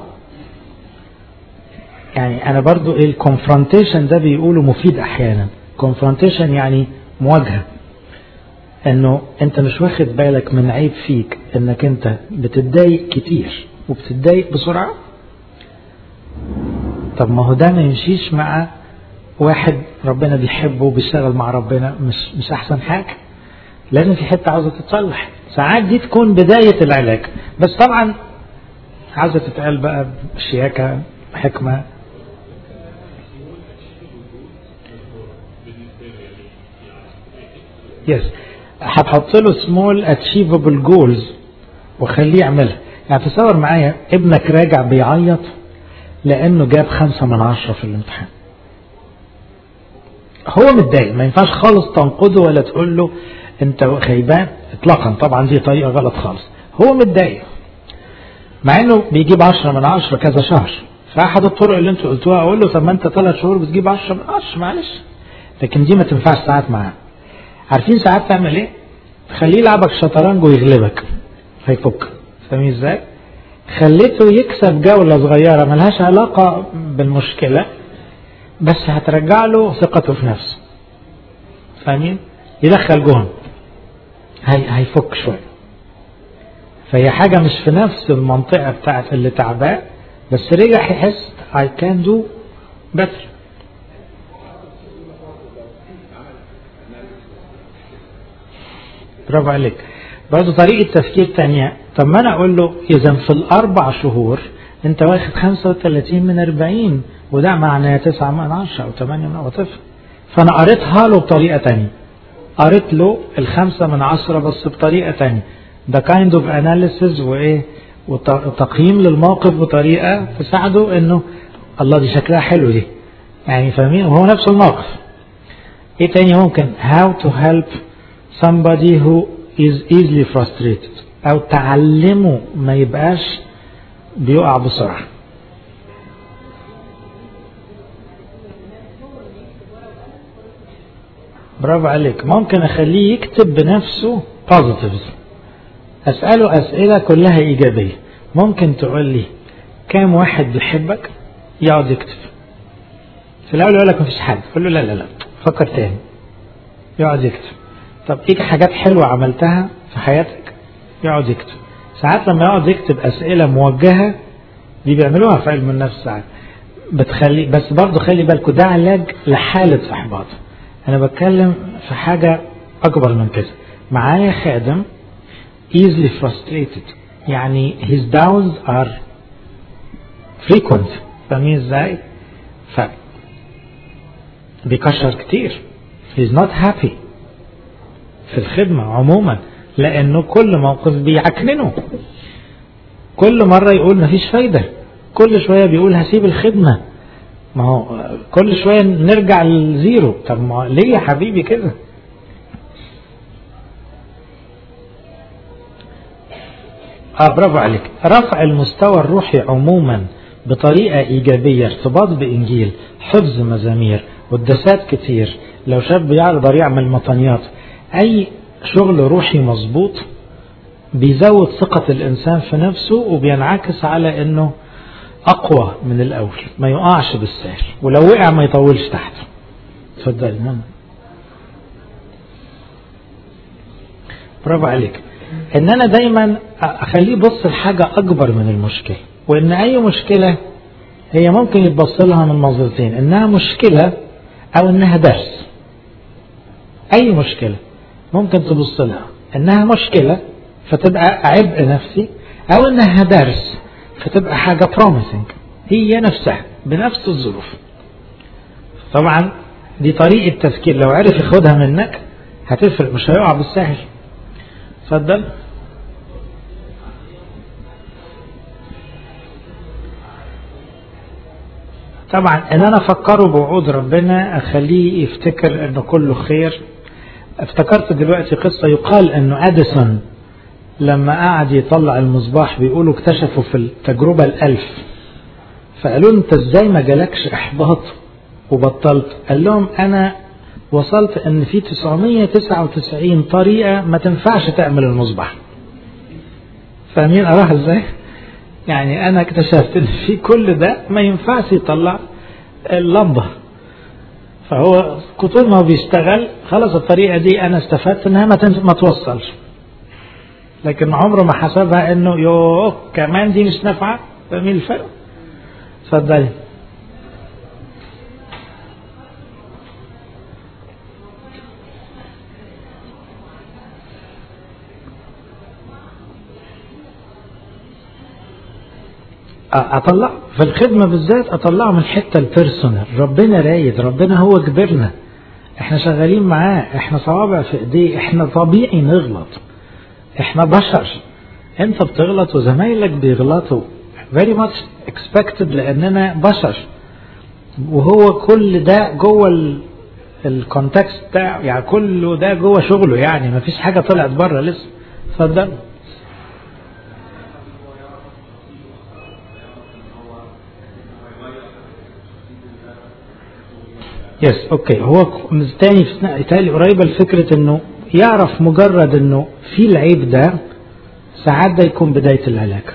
يعني انا برضو الكونفرونتيشن ده بيقولوا مفيد احيانا كونفرونتيشن يعني مواجهة انه انت مش واخد بالك من عيب فيك انك انت بتتضايق كتير وبتتضايق بسرعة طب ما هو ده ما يمشيش مع واحد ربنا بيحبه وبيشتغل مع ربنا مش مش احسن حاجة لازم في حتة عاوزة تتصلح ساعات دي تكون بداية العلاج بس طبعا عاوزة تتقال بقى بشياكة بحكمة يس هتحط له سمول اتشيفبل جولز وخليه يعملها يعني تصور معايا ابنك راجع بيعيط لانه جاب خمسة من عشرة في الامتحان هو متضايق ما ينفعش خالص تنقده ولا تقول له انت خيبان اطلاقا طبعا دي طريقة غلط خالص هو متضايق مع انه بيجيب عشرة من عشرة كذا شهر فاحد الطرق اللي انتوا قلتوها اقول له طب ما انت ثلاث شهور بتجيب عشرة من عشرة معلش لكن دي ما تنفعش ساعات معاه عارفين ساعات تعمل ايه خليه يلعبك شطرنج ويغلبك هيفك فاهمين ازاي خليته يكسب جولة صغيرة ملهاش علاقة بالمشكلة بس هترجع له ثقته في نفسه فاهمين يدخل جون هي هيفك شوية فهي حاجة مش في نفس المنطقة بتاعت اللي تعبان بس رجع يحس I can do better برافو عليك برضه طريقة تفكير تانية طب ما أنا أقول له إذا في الأربع شهور أنت واخد 35 من 40 وده معناه 9 من 10 أو 8 من وطفل فأنا قريتها له بطريقة تانية قريت له الخمسة من عشرة بس بطريقة تانية ده كايند اوف اناليسز وايه وتقييم للموقف بطريقة تساعده انه الله دي شكلها حلو دي يعني فاهمين وهو نفس الموقف ايه تاني ممكن how to help somebody who is easily frustrated او تعلمه ما يبقاش بيقع بسرعة برافو عليك ممكن اخليه يكتب بنفسه positives اسأله اسئلة كلها ايجابية ممكن تقول لي كام واحد بيحبك يقعد يكتب في الاول يقول لك مفيش حد قول له لا لا لا فكر تاني يقعد يكتب طب ايه حاجات حلوة عملتها في حياتك يقعد يكتب ساعات لما يقعد يكتب اسئلة موجهة دي بيعملوها في علم النفس ساعات بتخلي بس برضه خلي بالكوا ده علاج لحالة احباط انا بتكلم في حاجة اكبر من كده معايا خادم easily frustrated يعني his downs are frequent فاهمين ازاي ف بيكشر كتير he's not happy في الخدمة عموما لانه كل موقف بيعكننه كل مرة يقول مفيش فايدة كل شوية بيقول هسيب الخدمة ما هو كل شوية نرجع للزيرو طب ما ليه يا حبيبي كده اه برافو عليك رفع المستوى الروحي عموما بطريقة إيجابية ارتباط بإنجيل حفظ مزامير قداسات كتير لو شاب يقدر يعمل مطنيات أي شغل روحي مظبوط بيزود ثقة الإنسان في نفسه وبينعكس على إنه أقوى من الأول ما يقعش بالسهل ولو وقع ما يطولش تحته اتفضل ماما برافو عليك ان انا دايما اخليه يبص لحاجة اكبر من المشكلة وان اي مشكلة هي ممكن يتبص لها من نظرتين انها مشكلة او انها درس اي مشكلة ممكن تبص لها انها مشكلة فتبقى عبء نفسي او انها درس فتبقى حاجة بروميسنج هي نفسها بنفس الظروف طبعا دي طريقة تفكير لو عرف ياخدها منك هتفرق مش هيقع بالسهل اتفضل طبعا ان انا افكره بوعود ربنا اخليه يفتكر انه كله خير افتكرت دلوقتي قصة يقال انه اديسون لما قعد يطلع المصباح بيقولوا اكتشفوا في التجربة الالف فقالوا انت ازاي ما جالكش احباط وبطلت قال لهم انا وصلت ان في 999 طريقة ما تنفعش تعمل المصباح فاهمين اروح ازاي يعني انا اكتشفت ان في كل ده ما ينفعش يطلع اللمبه فهو طول ما هو بيشتغل خلاص الطريقه دي انا استفدت انها ما ما توصلش لكن عمره ما حسبها انه يوه كمان دي مش نافعه فاهمين الفرق؟ اتفضلي اطلع في الخدمه بالذات اطلعه من الحته البيرسونال ربنا رايد ربنا هو كبرنا احنا شغالين معاه احنا صوابع في ايديه احنا طبيعي نغلط احنا بشر انت بتغلط وزمايلك بيغلطوا very much expected لاننا بشر وهو كل ده جوه الكونتكست بتاعه يعني كله ده جوه شغله يعني ما فيش حاجه طلعت بره لسه اتفضل يس اوكي هو تاني تاني قريبه لفكره انه يعرف مجرد انه في العيب ده ساعات ده يكون بدايه الهلاك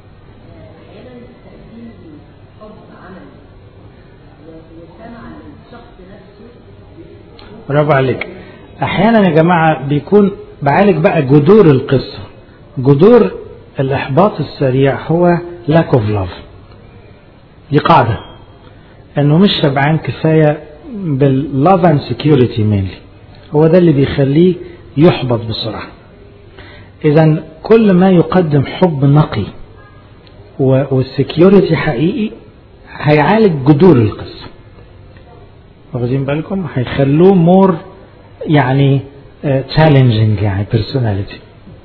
برافو عليك احيانا يا جماعه بيكون بعالج بقى جذور القصه جذور الاحباط السريع هو lack of love دي قاعده انه مش شبعان كفايه باللاف اند سكيورتي مينلي هو ده اللي بيخليه يحبط بسرعه اذا كل ما يقدم حب نقي والسكيورتي حقيقي هيعالج جذور القصه واخدين بالكم هيخلوه مور يعني تشالنجينج uh, يعني بيرسوناليتي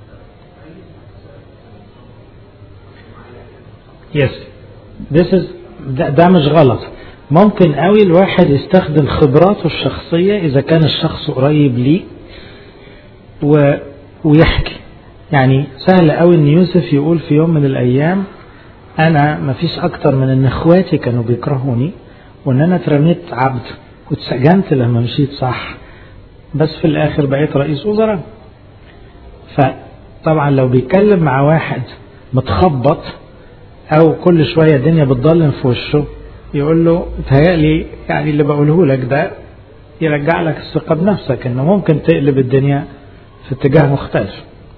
يس ذس از ده مش غلط ممكن قوي الواحد يستخدم خبراته الشخصية إذا كان الشخص قريب ليه و... ويحكي يعني سهل قوي إن يوسف يقول في يوم من الأيام أنا مفيش أكتر من إن إخواتي كانوا بيكرهوني وإن أنا اترميت عبد واتسجنت لما مشيت صح بس في الآخر بقيت رئيس وزراء فطبعا لو بيتكلم مع واحد متخبط أو كل شوية الدنيا بتضلم في وشه يقول له تهيألي يعني اللي بقوله لك ده يرجع لك الثقة بنفسك انه ممكن تقلب الدنيا في اتجاه مختلف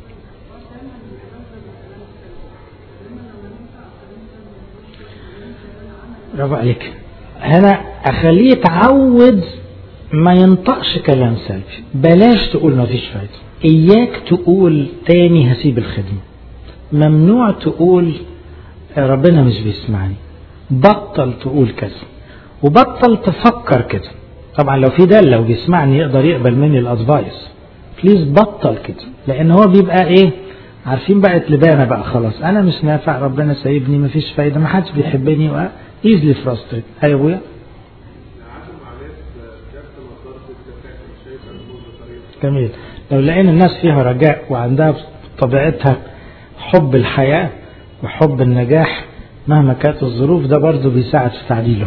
برافو عليك هنا اخليه يتعود ما ينطقش كلام سلبي بلاش تقول ما فيش فايدة اياك تقول تاني هسيب الخدمة ممنوع تقول ربنا مش بيسمعني بطل تقول كذا وبطل تفكر كده طبعا لو في ده لو بيسمعني يقدر يقبل مني الادفايس بليز بطل كده لان هو بيبقى ايه عارفين بقت لبانه بقى خلاص انا مش نافع ربنا سايبني مفيش فايده ما حدش بيحبني ايزلي فرستريت ايوه ابويا جميل لو لقينا الناس فيها رجاء وعندها طبيعتها حب الحياه وحب النجاح مهما كانت الظروف ده برضه بيساعد في تعديله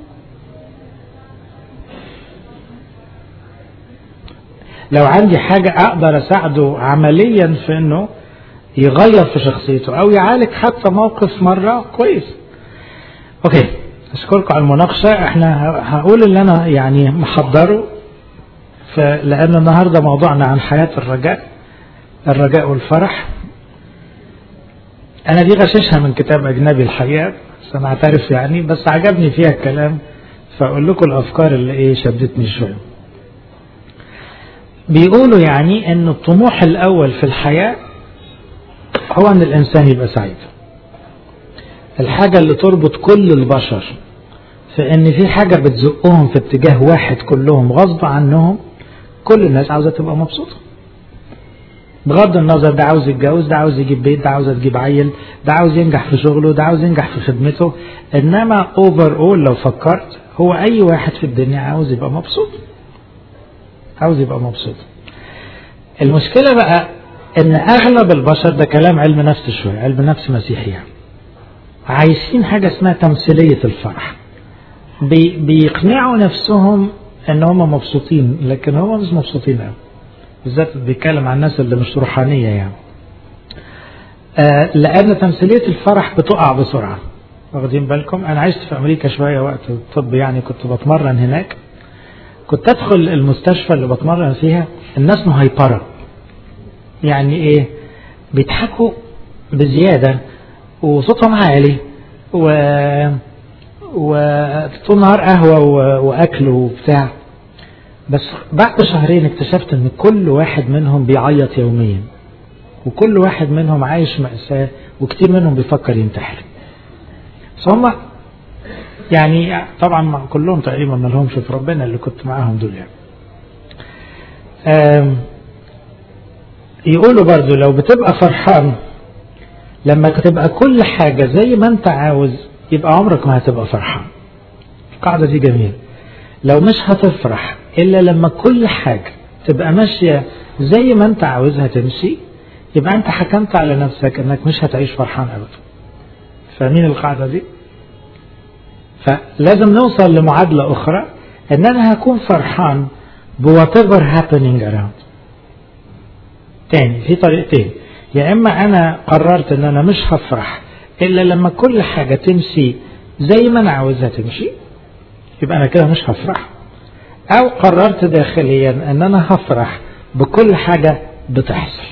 لو عندي حاجة أقدر أساعده عمليا في إنه يغير في شخصيته أو يعالج حتى موقف مرة كويس. أوكي أشكركم على المناقشة إحنا هقول اللي أنا يعني محضره لأن النهاردة موضوعنا عن حياة الرجاء الرجاء والفرح أنا دي غششها من كتاب أجنبي الحقيقة بس أنا أعترف يعني بس عجبني فيها الكلام فأقول لكم الأفكار اللي إيه شدتني شوية. بيقولوا يعني إن الطموح الأول في الحياة هو إن الإنسان يبقى سعيد. الحاجة اللي تربط كل البشر في إن في حاجة بتزقهم في اتجاه واحد كلهم غصب عنهم كل الناس عاوزة تبقى مبسوطة. بغض النظر ده عاوز يتجوز ده عاوز يجيب بيت ده عاوز تجيب عيل ده عاوز ينجح في شغله ده عاوز ينجح في خدمته انما اوفر اول لو فكرت هو اي واحد في الدنيا عاوز يبقى مبسوط عاوز يبقى مبسوط المشكلة بقى ان اغلب البشر ده كلام علم نفس شوية علم نفس مسيحي يعني عايشين حاجة اسمها تمثيلية الفرح بي بيقنعوا نفسهم ان هم مبسوطين لكن هم مش مبسوطين قوي بالذات بيتكلم عن الناس اللي مش روحانيه يعني آه لأن تمثيلية الفرح بتقع بسرعة واخدين بالكم أنا عشت في أمريكا شوية وقت الطب يعني كنت بتمرن هناك كنت أدخل المستشفى اللي بتمرن فيها الناس مهيبرة يعني إيه بيضحكوا بزيادة وصوتهم عالي و وطول النهار قهوة و... وأكل وبتاع بس بعد شهرين اكتشفت ان كل واحد منهم بيعيط يوميا وكل واحد منهم عايش مأساة وكتير منهم بيفكر ينتحر هم يعني طبعا كلهم تقريبا ما لهمش في ربنا اللي كنت معاهم دول يعني يقولوا برضو لو بتبقى فرحان لما تبقى كل حاجة زي ما انت عاوز يبقى عمرك ما هتبقى فرحان القاعدة دي جميلة لو مش هتفرح إلا لما كل حاجة تبقى ماشية زي ما انت عاوزها تمشي يبقى انت حكمت على نفسك انك مش هتعيش فرحان ابدا فاهمين القاعدة دي فلازم نوصل لمعادلة اخرى ان انا هكون فرحان بwhatever happening around تاني في طريقتين يا اما انا قررت ان انا مش هفرح الا لما كل حاجة تمشي زي ما انا عاوزها تمشي يبقى انا كده مش هفرح او قررت داخليا ان انا هفرح بكل حاجة بتحصل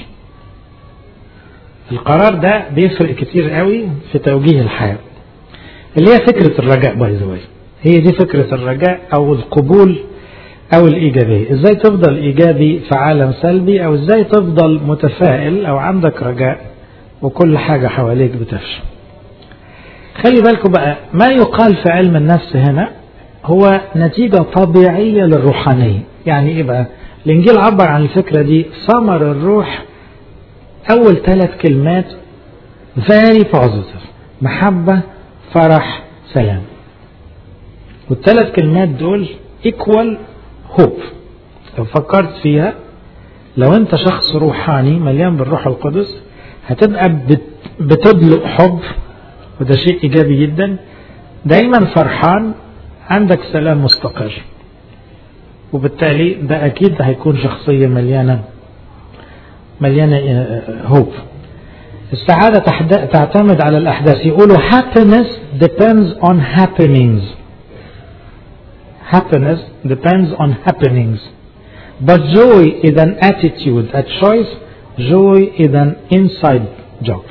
القرار ده بيفرق كتير قوي في توجيه الحياة اللي هي فكرة الرجاء باي ذا هي دي فكرة الرجاء او القبول او الايجابية ازاي تفضل ايجابي في عالم سلبي او ازاي تفضل متفائل او عندك رجاء وكل حاجة حواليك بتفشل خلي بالكم بقى ما يقال في علم النفس هنا هو نتيجة طبيعية للروحانية يعني ايه بقى الانجيل عبر عن الفكرة دي ثمر الروح اول ثلاث كلمات very positive محبة فرح سلام والثلاث كلمات دول equal hope لو فكرت فيها لو انت شخص روحاني مليان بالروح القدس هتبقى بتدلق حب وده شيء ايجابي جدا دايما فرحان عندك سلام مستقر وبالتالي ده اكيد هيكون شخصيه مليانه مليانه هوب السعادة تعتمد على الأحداث يقولوا happiness depends on happenings happiness depends on happenings but joy is an attitude a choice joy is an inside job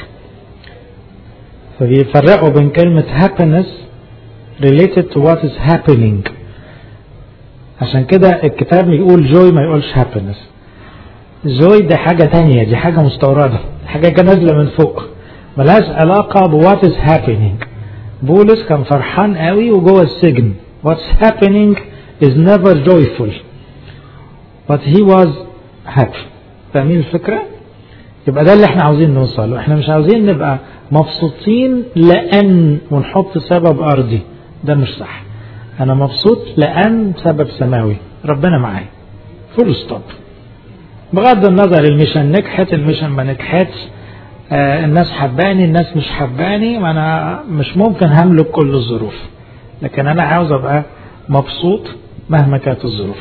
فبيفرقوا بين كلمة happiness related to what is happening عشان كده الكتاب يقول joy ما يقولش happiness joy دي حاجة تانية دي حاجة مستوردة حاجة نازلة من فوق ملهاش علاقة ب what is happening بولس كان فرحان قوي وجوه السجن what's happening is never joyful but he was happy فاهمين الفكرة؟ يبقى ده اللي احنا عاوزين نوصل احنا مش عاوزين نبقى مبسوطين لأن ونحط سبب أرضي ده مش صح أنا مبسوط لأن سبب سماوي ربنا معايا فول ستوب بغض النظر الميشن نجحت الميشن ما نجحتش آه الناس حباني الناس مش حباني ما أنا مش ممكن هملك كل الظروف لكن أنا عاوز أبقى مبسوط مهما كانت الظروف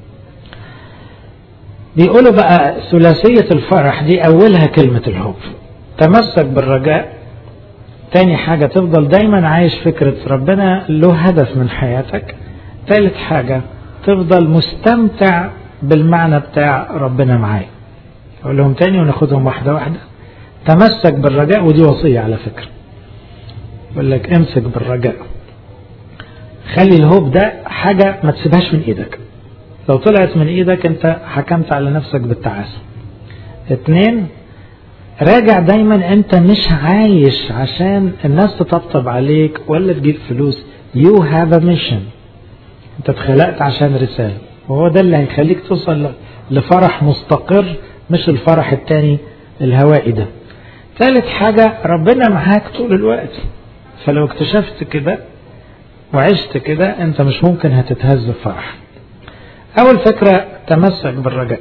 بيقولوا بقى ثلاثية الفرح دي أولها كلمة الحب تمسك بالرجاء تاني حاجة تفضل دايما عايش فكرة ربنا له هدف من حياتك تالت حاجة تفضل مستمتع بالمعنى بتاع ربنا معايا أقول لهم تاني وناخدهم واحدة واحدة تمسك بالرجاء ودي وصية على فكرة يقول لك امسك بالرجاء خلي الهوب ده حاجة ما تسيبهاش من ايدك لو طلعت من ايدك انت حكمت على نفسك بالتعاسة اتنين راجع دايما انت مش عايش عشان الناس تطبطب عليك ولا تجيب فلوس you have a mission انت اتخلقت عشان رسالة وهو ده اللي هيخليك توصل لفرح مستقر مش الفرح التاني الهوائي ده ثالث حاجة ربنا معاك طول الوقت فلو اكتشفت كده وعشت كده انت مش ممكن هتتهز بفرح اول فكرة تمسك بالرجاء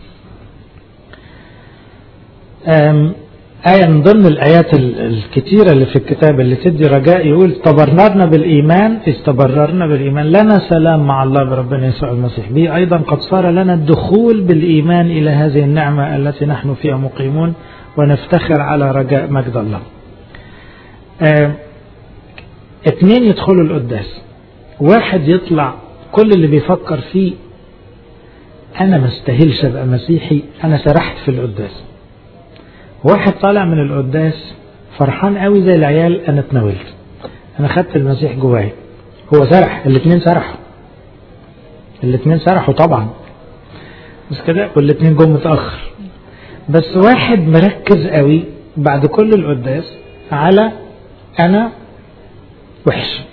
آية من ضمن الآيات الكتيرة اللي في الكتاب اللي تدي رجاء يقول تبررنا بالإيمان استبررنا بالإيمان لنا سلام مع الله بربنا يسوع المسيح به أيضا قد صار لنا الدخول بالإيمان إلى هذه النعمة التي نحن فيها مقيمون ونفتخر على رجاء مجد الله آه اتنين يدخلوا القداس واحد يطلع كل اللي بيفكر فيه انا ما استاهلش ابقى مسيحي انا سرحت في القداس واحد طالع من القداس فرحان قوي زي العيال انا اتناولت انا خدت المسيح جواي هو سرح الاثنين سرحوا الاثنين سرحوا طبعا بس كده والاثنين جم متاخر بس واحد مركز قوي بعد كل القداس على انا وحش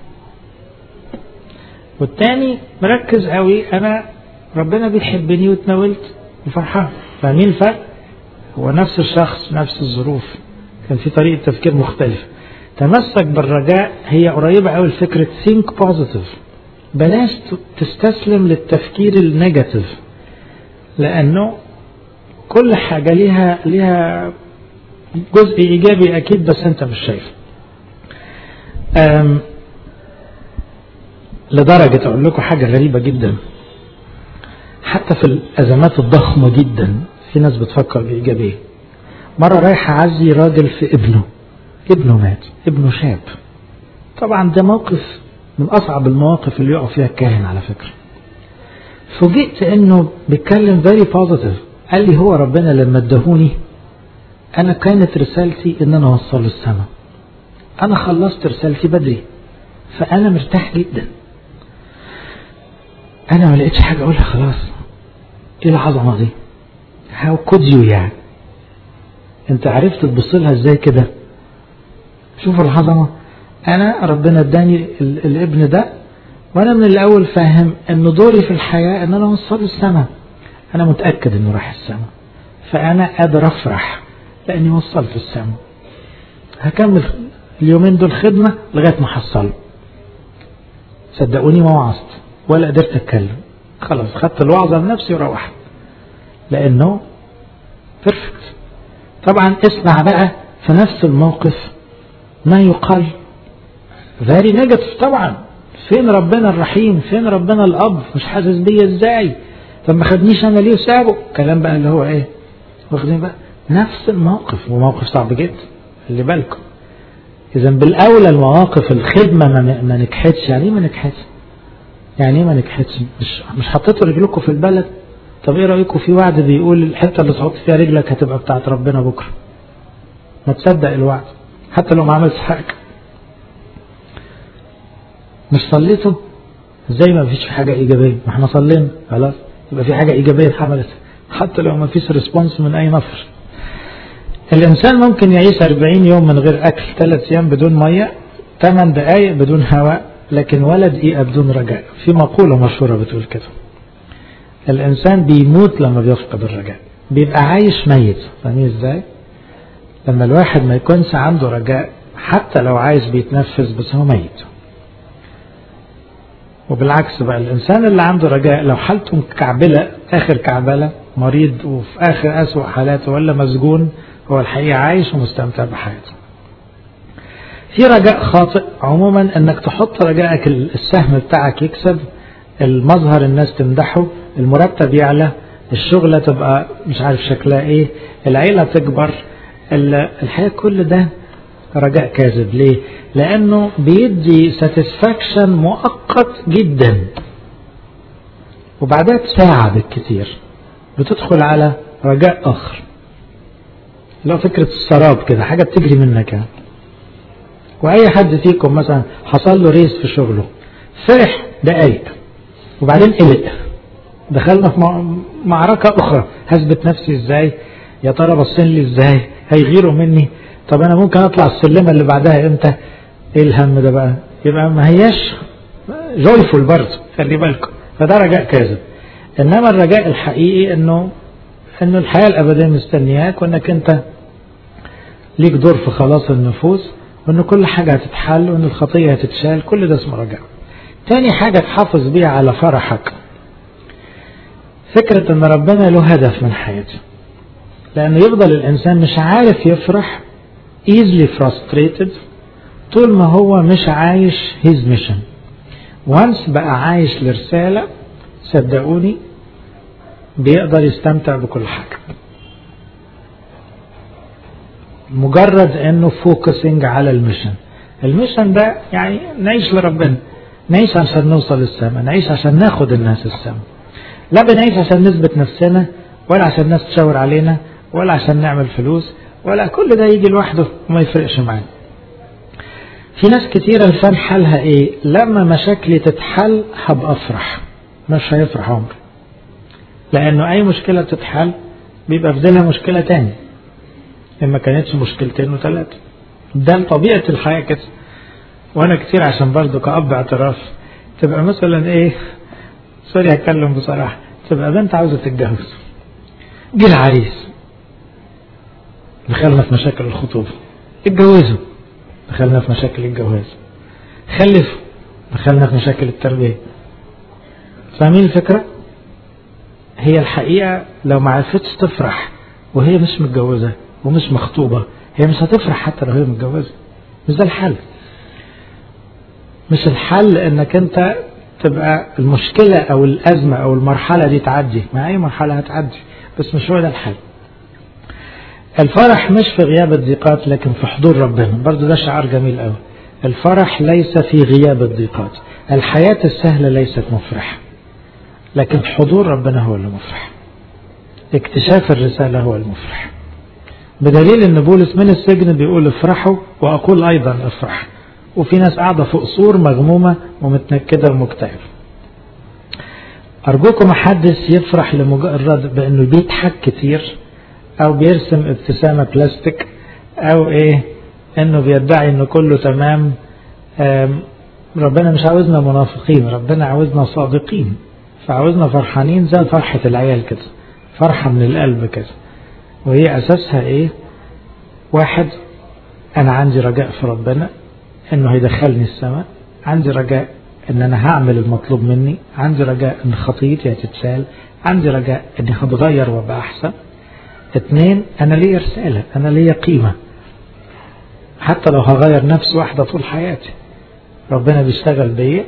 والتاني مركز قوي انا ربنا بيحبني واتناولت وفرحان فاهمين الفرق هو نفس الشخص نفس الظروف كان في طريقة تفكير مختلفة تمسك بالرجاء هي قريبة قوي لفكرة think positive بلاش تستسلم للتفكير النيجاتيف لأنه كل حاجة ليها ليها جزء إيجابي أكيد بس أنت مش شايفه لدرجة أقول لكم حاجة غريبة جدا حتى في الأزمات الضخمة جدا في ناس بتفكر بإيجابية مرة رايح أعزي راجل في ابنه ابنه مات ابنه شاب طبعا ده موقف من أصعب المواقف اللي يقع فيها الكاهن على فكرة فوجئت انه بيتكلم فيري بوزيتيف قال لي هو ربنا لما ادهوني انا كانت رسالتي ان انا اوصله السماء انا خلصت رسالتي بدري فانا مرتاح جدا انا ما لقيتش حاجه اقولها خلاص ايه العظمه دي هاو كود يو يعني انت عرفت تبص لها ازاي كده شوف العظمه انا ربنا اداني الابن ده وانا من الاول فاهم ان دوري في الحياه ان انا اوصله السماء انا متاكد انه راح السماء فانا قادر افرح لاني وصلت السماء هكمل اليومين دول خدمه لغايه ما احصله صدقوني ما وعظت ولا قدرت اتكلم خلاص خدت الوعظه بنفسي وروحت لانه بيرفكت طبعا اسمع بقى في نفس الموقف ما يقال فيري نيجاتيف طبعا فين ربنا الرحيم فين ربنا الاب مش حاسس بيا ازاي طب ما خدنيش انا ليه وسابه كلام بقى اللي هو ايه واخدين بقى نفس الموقف وموقف صعب جدا اللي بالكم اذا بالاولى المواقف الخدمه ما نجحتش يعني ايه ما نجحتش يعني ايه ما نجحتش مش مش حطيتوا رجلكم في البلد طب ايه رايكم في وعد بيقول الحته اللي تحط فيها رجلك هتبقى بتاعت ربنا بكره ما تصدق الوعد حتى لو ما عملتش حاجه مش صليتوا زي ما فيش حاجة إيجابية ما احنا صلينا خلاص يبقى في حاجة إيجابية اتعملت حتى لو ما فيش ريسبونس من أي نفر الإنسان ممكن يعيش 40 يوم من غير أكل ثلاث أيام بدون مية 8 دقايق بدون هواء لكن ولا دقيقة بدون رجاء في مقولة مشهورة بتقول كده الإنسان بيموت لما بيفقد الرجاء بيبقى عايش ميت فاهمين إزاي؟ لما الواحد ما يكونش عنده رجاء حتى لو عايش بيتنفس بس هو ميت وبالعكس بقى الإنسان اللي عنده رجاء لو حالته مكعبلة آخر كعبلة مريض وفي آخر أسوأ حالاته ولا مسجون هو الحقيقة عايش ومستمتع بحياته في رجاء خاطئ عموما انك تحط رجائك السهم بتاعك يكسب المظهر الناس تمدحه المرتب يعلى الشغلة تبقى مش عارف شكلها ايه العيلة تكبر الحقيقة كل ده رجاء كاذب ليه لانه بيدي ساتسفاكشن مؤقت جدا وبعدها بساعة بالكثير بتدخل على رجاء اخر لو فكرة السراب كده حاجة بتجري منك يعني. واي حد فيكم مثلا حصل له ريس في شغله فرح دقايق وبعدين قلق دخلنا في معركة أخرى هثبت نفسي إزاي يا ترى باصين لي إزاي هيغيروا مني طب أنا ممكن أطلع السلمة اللي بعدها إمتى إيه الهم ده بقى يبقى ما هياش جويفول برضه خلي بالكم فده رجاء كاذب إنما الرجاء الحقيقي إنه إنه الحياة الأبدية مستنياك وإنك أنت ليك دور في خلاص النفوس وإن كل حاجة هتتحل وإن الخطية هتتشال كل ده اسمه رجاء تاني حاجة تحافظ بيها على فرحك فكرة ان ربنا له هدف من حياته لانه يفضل الانسان مش عارف يفرح easily frustrated طول ما هو مش عايش his mission once بقى عايش لرسالة صدقوني بيقدر يستمتع بكل حاجة مجرد انه فوكسنج على الميشن الميشن ده يعني نعيش لربنا نعيش عشان نوصل السماء نعيش عشان ناخد الناس السماء لا بنعيش عشان نثبت نفسنا ولا عشان الناس تشاور علينا ولا عشان نعمل فلوس ولا كل ده يجي لوحده وما يفرقش معانا في ناس كتيرة الفن حالها ايه لما مشاكلي تتحل هبقى افرح مش هيفرح عمري لانه اي مشكلة تتحل بيبقى في ذهنها مشكلة تاني ما كانتش مشكلتين وثلاثة ده طبيعة الحياة كده وانا كتير عشان برضو كأب اعتراف تبقى مثلا ايه سوري هتكلم بصراحة تبقى بنت عاوزة تتجوز جه العريس دخلنا في مشاكل الخطوبة اتجوزوا دخلنا في مشاكل الجواز خلفوا دخلنا في مشاكل التربية فاهمين الفكرة؟ هي الحقيقة لو ما عرفتش تفرح وهي مش متجوزة ومش مخطوبة هي مش هتفرح حتى لو هي متجوزة مش ده الحل مش الحل انك انت تبقى المشكلة او الازمة او المرحلة دي تعدي مع اي مرحلة هتعدي بس مش هو ده الحل الفرح مش في غياب الضيقات لكن في حضور ربنا برضو ده شعار جميل قوي الفرح ليس في غياب الضيقات الحياة السهلة ليست مفرحة لكن حضور ربنا هو اللي مفرح اكتشاف الرسالة هو المفرح بدليل ان بولس من السجن بيقول افرحوا واقول ايضا افرح وفي ناس قاعدة في قصور مغمومة ومتنكدة ومكتئبة أرجوكم محدش يفرح لمجرد بأنه بيضحك كتير أو بيرسم ابتسامة بلاستيك أو إيه إنه بيدعي إنه كله تمام ربنا مش عاوزنا منافقين ربنا عاوزنا صادقين فعاوزنا فرحانين زي فرحة العيال كده فرحة من القلب كده وهي أساسها إيه واحد أنا عندي رجاء في ربنا إنه هيدخلني السماء عندي رجاء إن أنا هعمل المطلوب مني عندي رجاء إن خطيتي هتتسال عندي رجاء إني هتغير وأبقى أحسن اثنين أنا ليا رسالة أنا ليا قيمة حتى لو هغير نفس واحدة طول حياتي ربنا بيشتغل بيا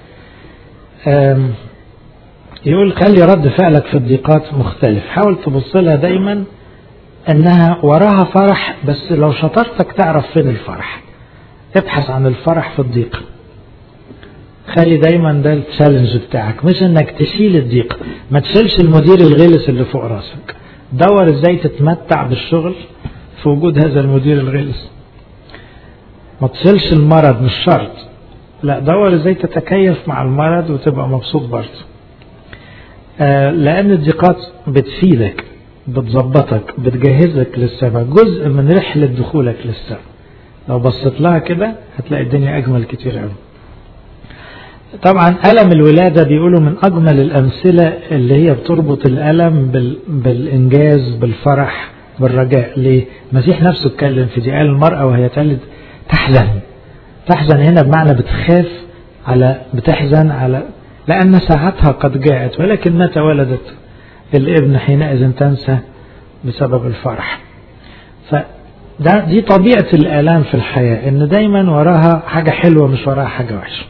يقول خلي رد فعلك في الضيقات مختلف حاول تبص لها دايما انها وراها فرح بس لو شطارتك تعرف فين الفرح ابحث عن الفرح في الضيق خلي دايما ده التشالنج بتاعك مش انك تشيل الضيق ما تشيلش المدير الغلس اللي فوق راسك دور ازاي تتمتع بالشغل في وجود هذا المدير الغلس ما تشيلش المرض مش شرط لا دور ازاي تتكيف مع المرض وتبقى مبسوط برضه آه لان الضيقات بتفيدك بتظبطك بتجهزك للسماء جزء من رحلة دخولك للسماء لو بصيت لها كده هتلاقي الدنيا أجمل كتير قوي طبعا ألم الولادة بيقولوا من أجمل الأمثلة اللي هي بتربط الألم بال... بالإنجاز بالفرح بالرجاء ليه؟ المسيح نفسه اتكلم في دي قال المرأة وهي تلد تحزن تحزن هنا بمعنى بتخاف على بتحزن على لأن ساعتها قد جاءت ولكن متى ولدت الابن حينئذ تنسى بسبب الفرح فده دي طبيعة الآلام في الحياة إن دايما وراها حاجة حلوة مش وراها حاجة وحشة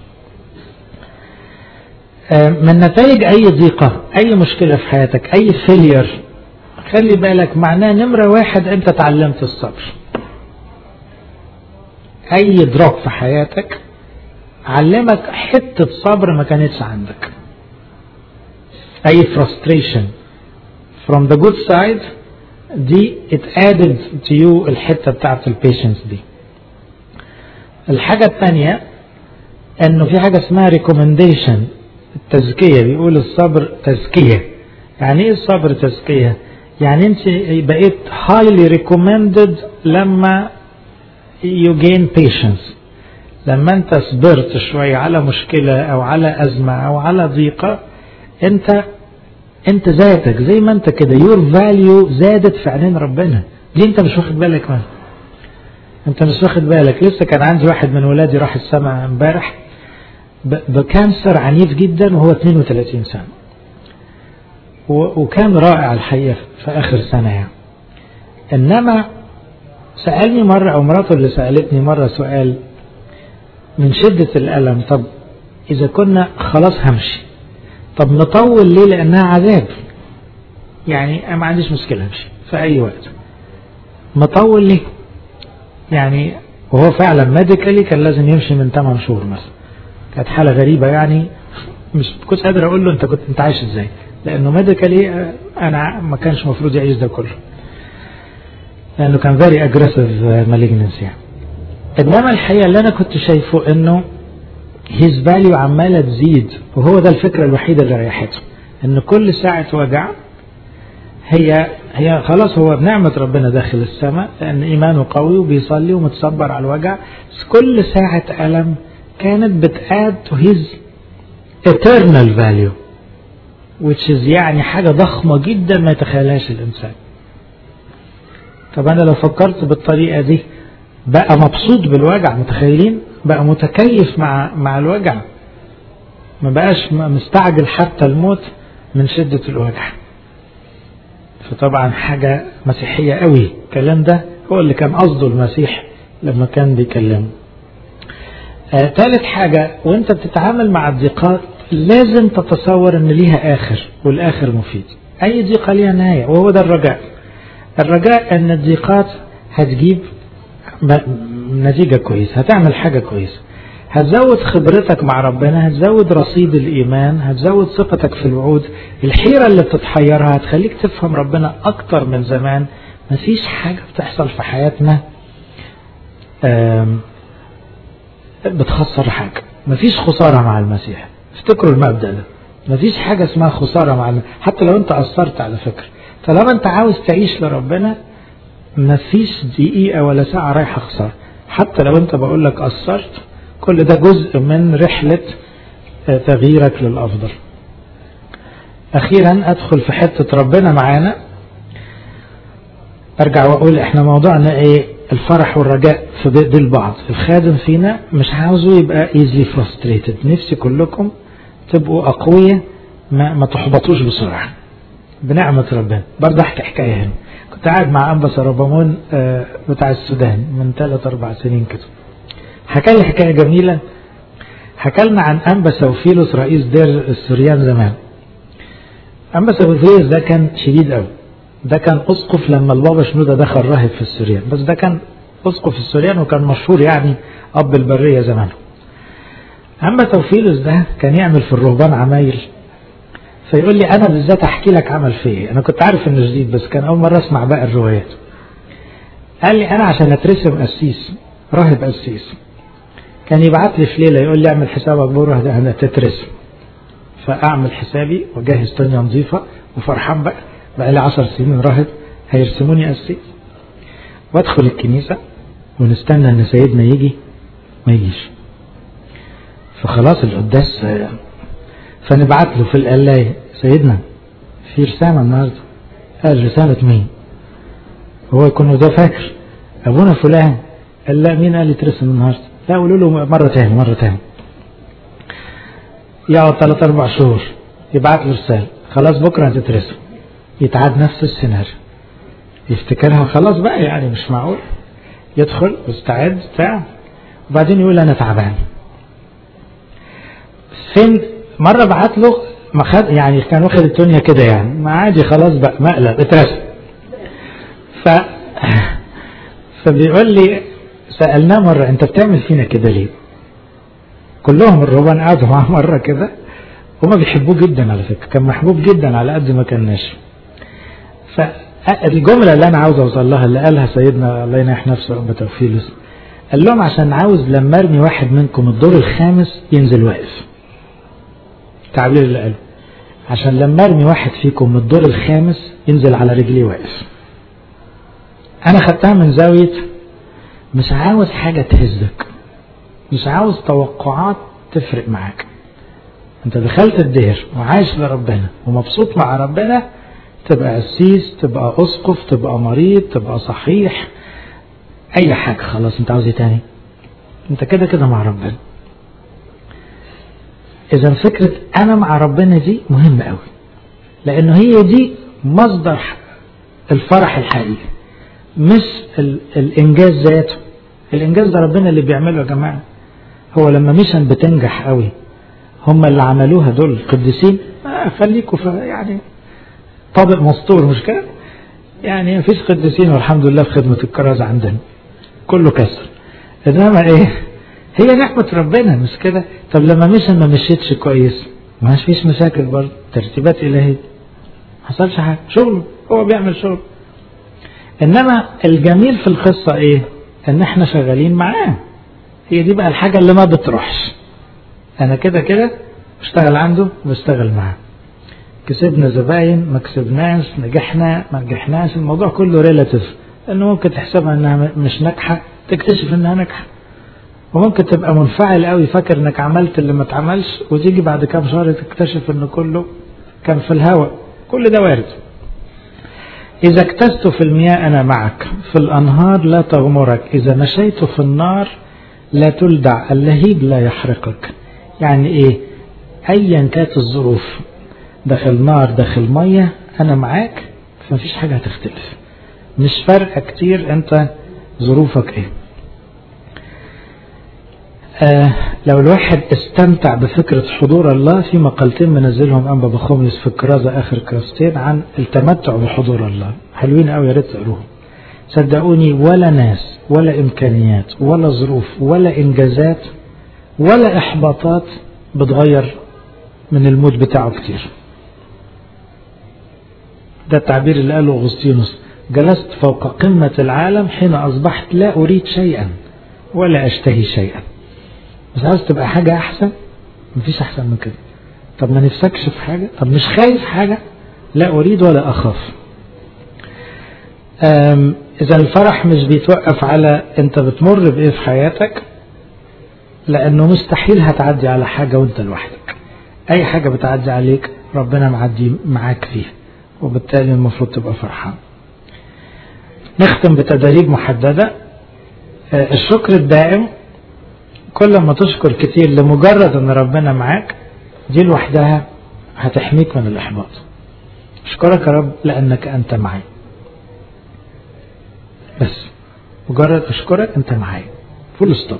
من نتائج أي ضيقة أي مشكلة في حياتك أي فيلير خلي بالك معناه نمرة واحد أنت تعلمت الصبر أي دروب في حياتك علمك حتة صبر ما كانتش عندك أي frustration from the good side دي it added to you الحتة بتاعت البيشنس دي الحاجة الثانية انه في حاجة اسمها recommendation التزكية بيقول الصبر تزكية يعني ايه الصبر تزكية يعني انت بقيت highly recommended لما you gain patience لما انت صبرت شوية على مشكلة او على ازمة او على ضيقة انت انت ذاتك زي ما انت كده يور فاليو زادت في عينين ربنا دي انت مش واخد بالك منها انت مش واخد بالك لسه كان عندي واحد من ولادي راح السماء امبارح بكانسر عنيف جدا وهو 32 سنة وكان رائع الحقيقة في آخر سنة يعني إنما سألني مرة أو مراته اللي سألتني مرة سؤال من شدة الألم طب إذا كنا خلاص همشي طب نطول ليه لأنها عذاب يعني أنا ما عنديش مشكلة همشي في أي وقت نطول ليه يعني وهو فعلا ميديكالي كان لازم يمشي من 8 شهور مثلا كانت حالة غريبة يعني مش كنت قادر اقول له انت كنت انت عايش ازاي لانه ميديكالي انا ما كانش المفروض يعيش ده كله لانه كان فيري اجريسيف مالجنس يعني انما الحقيقه اللي انا كنت شايفه انه هيز فاليو عماله تزيد وهو ده الفكره الوحيده اللي ريحته ان كل ساعه وجع هي هي خلاص هو بنعمة ربنا داخل السماء لأن إيمانه قوي وبيصلي ومتصبر على الوجع بس كل ساعة ألم كانت بتاد to his eternal value which is يعني حاجة ضخمة جدا ما يتخيلهاش الإنسان طب أنا لو فكرت بالطريقة دي بقى مبسوط بالوجع متخيلين بقى متكيف مع مع الوجع ما بقاش مستعجل حتى الموت من شدة الوجع فطبعا حاجة مسيحية قوي الكلام ده هو اللي كان قصده المسيح لما كان بيكلمه آه ثالث حاجة وانت بتتعامل مع الضيقات لازم تتصور ان ليها اخر والاخر مفيد اي ضيقة ليها نهاية وهو ده الرجاء الرجاء ان الضيقات هتجيب نتيجة كويسة هتعمل حاجة كويسة هتزود خبرتك مع ربنا هتزود رصيد الإيمان هتزود ثقتك في الوعود الحيرة اللي بتتحيرها هتخليك تفهم ربنا أكتر من زمان مفيش حاجة بتحصل في حياتنا بتخسر حاجة مفيش خسارة مع المسيح افتكروا المبدأ ده مفيش حاجة اسمها خسارة مع المسيح. حتى لو انت قصرت على فكرة طالما انت عاوز تعيش لربنا مفيش دقيقة ولا ساعة رايحة خسارة حتى لو انت بقول لك قصرت كل ده جزء من رحلة تغييرك للأفضل أخيرا أدخل في حتة ربنا معانا أرجع وأقول إحنا موضوعنا إيه الفرح والرجاء في ضد البعض الخادم فينا مش عاوزه يبقى easily frustrated نفسي كلكم تبقوا أقوياء ما, ما تحبطوش بسرعة بنعمة ربنا برضه أحكي حكاية هنا كنت قاعد مع أنبا سربامون بتاع السودان من ثلاث أربع سنين كده حكى لي حكاية جميلة حكى لنا عن أنبا سوفيلوس رئيس دير السوريان زمان أنبا سوفيلوس ده كان شديد قوي ده كان أسقف لما البابا شنودة دخل راهب في السوريان بس ده كان أسقف السوريان وكان مشهور يعني أب البرية زمان أما توفيلوس ده كان يعمل في الرهبان عمايل فيقول لي أنا بالذات أحكي لك عمل في إيه أنا كنت عارف إنه جديد بس كان أول مرة أسمع باقي الروايات قال لي أنا عشان أترسم قسيس راهب قسيس كان يبعت لي في ليله يقول لي اعمل حسابك بكره ده انا تترسم فاعمل حسابي واجهز تانية نظيفه وفرحان بقى بقى لي 10 سنين راهب هيرسموني قسيس وادخل الكنيسه ونستنى ان سيدنا يجي ما يجيش فخلاص القداس فنبعت له في القلايه سيدنا في رساله النهارده قال رساله مين؟ هو يكون ده فاكر ابونا فلان قال لا مين قال يترسم النهارده؟ لا قولوا له مرة تاني مرة تاني يقعد ثلاث أربع شهور يبعت له رسالة خلاص بكرة هتترسم يتعاد نفس السيناريو يفتكرها خلاص بقى يعني مش معقول يدخل واستعد بتاع وبعدين يقول أنا تعبان فين مرة بعت له ما خد يعني كان واخد الدنيا كده يعني ما عادي خلاص بقى مقلب اترسم ف فبيقول لي سألناه مرة أنت بتعمل فينا كده ليه؟ كلهم الرهبان قعدوا معاه مرة كده هما بيحبوه جدا على فكرة كان محبوب جدا على قد ما كان ناشف فالجملة اللي أنا عاوز أوصل لها اللي قالها سيدنا الله ينح نفسه أبو توفيلوس قال لهم عشان عاوز لما أرمي واحد منكم الدور الخامس ينزل واقف التعبير اللي قاله عشان لما أرمي واحد فيكم من الدور الخامس ينزل على رجليه واقف أنا خدتها من زاوية مش عاوز حاجة تهزك مش عاوز توقعات تفرق معاك انت دخلت الدير وعايش لربنا ومبسوط مع ربنا تبقى قسيس تبقى اسقف تبقى مريض تبقى صحيح اي حاجة خلاص انت عاوز ايه تاني انت كده كده مع ربنا اذا فكرة انا مع ربنا دي مهمة قوي لانه هي دي مصدر الفرح الحقيقي مش الانجاز ذاته الانجاز ده ربنا اللي بيعمله يا جماعه هو لما ميشن بتنجح قوي هم اللي عملوها دول القديسين آه خليكوا يعني طابق مسطور مش كده يعني مفيش قديسين والحمد لله في خدمه الكرازه عندنا كله كسر انما ايه هي نعمة ربنا مش كده طب لما مشى ما مشيتش كويس ما فيش مشاكل برضه ترتيبات إلهية ما حصلش حاجة شغله هو بيعمل شغل إنما الجميل في القصة إيه إن إحنا شغالين معاه هي دي بقى الحاجة اللي ما بتروحش أنا كده كده بشتغل عنده بشتغل معاه كسبنا زباين ما كسبناش نجحنا ما نجحناش الموضوع كله ريلاتيف انه ممكن تحسبها انها مش ناجحه تكتشف انها ناجحه وممكن تبقى منفعل قوي فاكر انك عملت اللي ما اتعملش وتيجي بعد كام شهر تكتشف ان كله كان في الهواء كل ده وارد إذا اكتست في المياه أنا معك في الأنهار لا تغمرك إذا مشيت في النار لا تلدع اللهيب لا يحرقك يعني إيه أيا كانت الظروف داخل نار داخل مية أنا معاك فمفيش حاجة هتختلف مش فارقة كتير أنت ظروفك إيه آه لو الواحد استمتع بفكرة حضور الله في مقالتين منزلهم أنبا بخوميس في الكرازة آخر كراستين عن التمتع بحضور الله حلوين قوي يا ريت تقروهم صدقوني ولا ناس ولا إمكانيات ولا ظروف ولا إنجازات ولا إحباطات بتغير من المود بتاعه كتير ده التعبير اللي قاله أغسطينوس جلست فوق قمة العالم حين أصبحت لا أريد شيئا ولا أشتهي شيئا مش عاوز تبقى حاجة أحسن مفيش أحسن من كده طب ما نفسكش في حاجة طب مش خايف حاجة لا أريد ولا أخاف إذا الفرح مش بيتوقف على أنت بتمر بإيه في حياتك لأنه مستحيل هتعدي على حاجة وأنت لوحدك أي حاجة بتعدي عليك ربنا معدي معاك فيها وبالتالي المفروض تبقى فرحان نختم بتدريب محددة الشكر الدائم كل ما تشكر كتير لمجرد ان ربنا معاك دي لوحدها هتحميك من الاحباط اشكرك يا رب لانك انت معي بس مجرد اشكرك انت معايا فول ستوب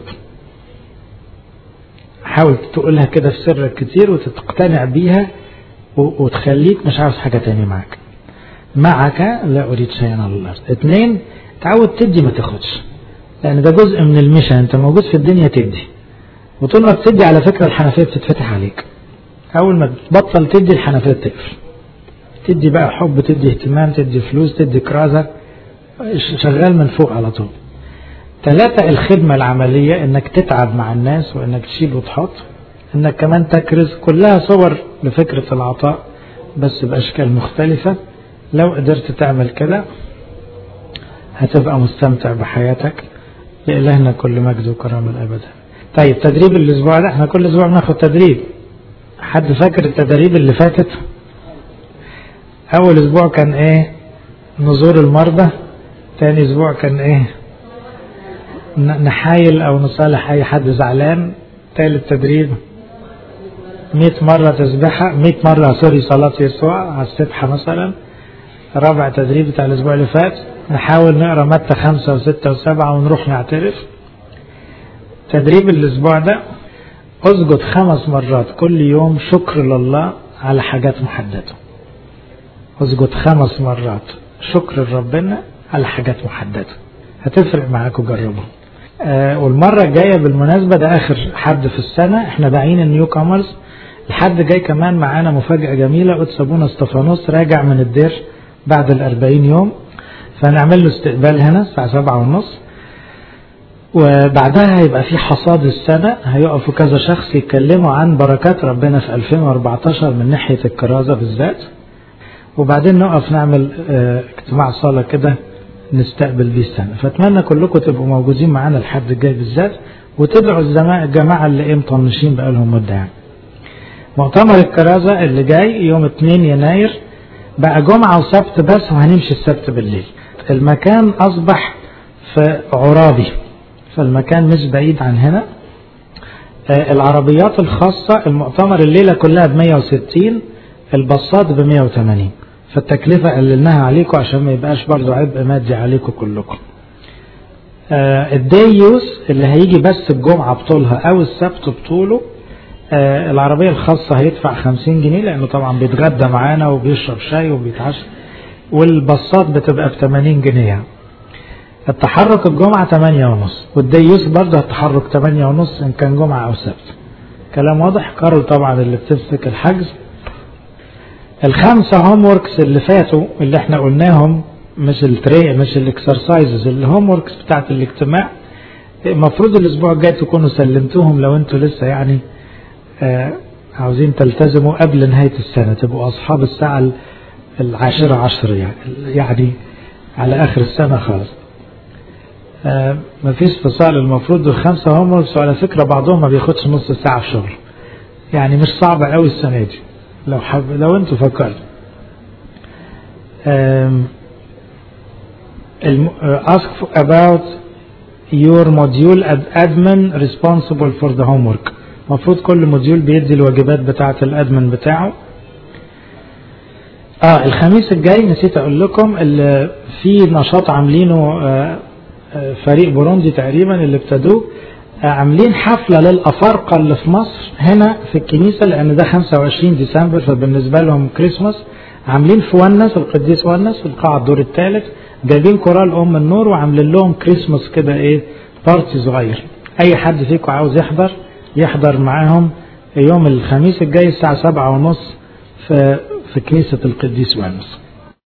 حاول تقولها كده في سرك كتير وتقتنع بيها وتخليك مش عاوز حاجة تاني معاك معك لا أريد شيئا على الأرض اثنين تعود تدي ما تاخدش لأن ده جزء من المشن أنت موجود في الدنيا تدي وطول ما بتدي على فكرة الحنفية بتتفتح عليك أول ما تبطل تدي الحنفية بتقفل تدي بقى حب تدي اهتمام تدي فلوس تدي كرازة شغال من فوق على طول ثلاثة الخدمة العملية انك تتعب مع الناس وانك تشيل وتحط انك كمان تكرز كلها صور لفكرة العطاء بس بأشكال مختلفة لو قدرت تعمل كده هتبقى مستمتع بحياتك لإلهنا كل مجد وكرامة الأبد طيب تدريب الأسبوع ده احنا كل أسبوع بناخد تدريب حد فاكر التدريب اللي فاتت أول أسبوع كان إيه نزور المرضى تاني أسبوع كان إيه نحايل أو نصالح أي حد زعلان تالت تدريب مئة مرة تسبحة مئة مرة سوري صلاة يسوع على السبحة مثلا رابع تدريب بتاع الأسبوع اللي فات نحاول نقرا متى خمسة وستة وسبعة ونروح نعترف تدريب الأسبوع ده اسجد خمس مرات كل يوم شكر لله على حاجات محددة اسجد خمس مرات شكر لربنا على حاجات محددة هتفرق معاكم جربوا آه والمرة الجاية بالمناسبة ده آخر حد في السنة احنا باعين النيو كومرز الحد جاي كمان معانا مفاجأة جميلة قدس أبونا استفانوس راجع من الدير بعد الأربعين يوم فنعمل له استقبال هنا الساعة سبعة ونص وبعدها هيبقى في حصاد السنة هيقفوا كذا شخص يتكلموا عن بركات ربنا في 2014 من ناحية الكرازة بالذات وبعدين نقف نعمل اه اجتماع صلاة كده نستقبل بيه السنة فأتمنى كلكم تبقوا موجودين معانا الحد الجاي بالذات وتدعوا الجماعة اللي ايه مطنشين بقالهم مدة يعني. مؤتمر الكرازة اللي جاي يوم 2 يناير بقى جمعة وسبت بس وهنمشي السبت بالليل المكان أصبح في عرابي فالمكان مش بعيد عن هنا آه العربيات الخاصة المؤتمر الليلة كلها ب 160 الباصات ب 180 فالتكلفة قللناها عليكم عشان ما يبقاش برضو عبء مادي عليكم كلكم آه الدي يوز اللي هيجي بس الجمعة بطولها أو السبت بطوله آه العربية الخاصة هيدفع 50 جنيه لأنه طبعا بيتغدى معانا وبيشرب شاي وبيتعشى والباصات بتبقى ب 80 جنيه التحرك الجمعة 8 ونص والديوس برضه التحرك 8 ونص إن كان جمعة أو سبت كلام واضح كارول طبعا اللي بتمسك الحجز الخمسة هوم وركس اللي فاتوا اللي احنا قلناهم مش التري مش الاكسرسايزز الهوم وركس بتاعت الاجتماع المفروض الاسبوع الجاي تكونوا سلمتوهم لو انتوا لسه يعني آه عاوزين تلتزموا قبل نهاية السنة تبقوا أصحاب الساعة العاشرة عشر يعني يعني على آخر السنة خالص آه مفيش فصال المفروض الخمسة هوم وركس وعلى فكرة بعضهم ما بياخدش نص ساعة في شغل يعني مش صعبة قوي السنة دي لو حب لو انتوا فكرتوا ask about your module admin responsible for the homework المفروض كل موديول بيدي الواجبات بتاعة الادمن بتاعه اه الخميس الجاي نسيت اقول لكم اللي في نشاط عاملينه آه فريق بوروندي تقريبا اللي ابتدوه آه عاملين حفلة للأفارقة اللي في مصر هنا في الكنيسة لأن ده 25 ديسمبر فبالنسبة لهم كريسماس عاملين في ونس القديس ونس في القاعة الدور الثالث جايبين كورال أم النور وعاملين لهم كريسماس كده إيه بارتي صغير أي حد فيكم عاوز يحضر يحضر معاهم يوم الخميس الجاي الساعة سبعة ونص في في كنيسة القديس ونس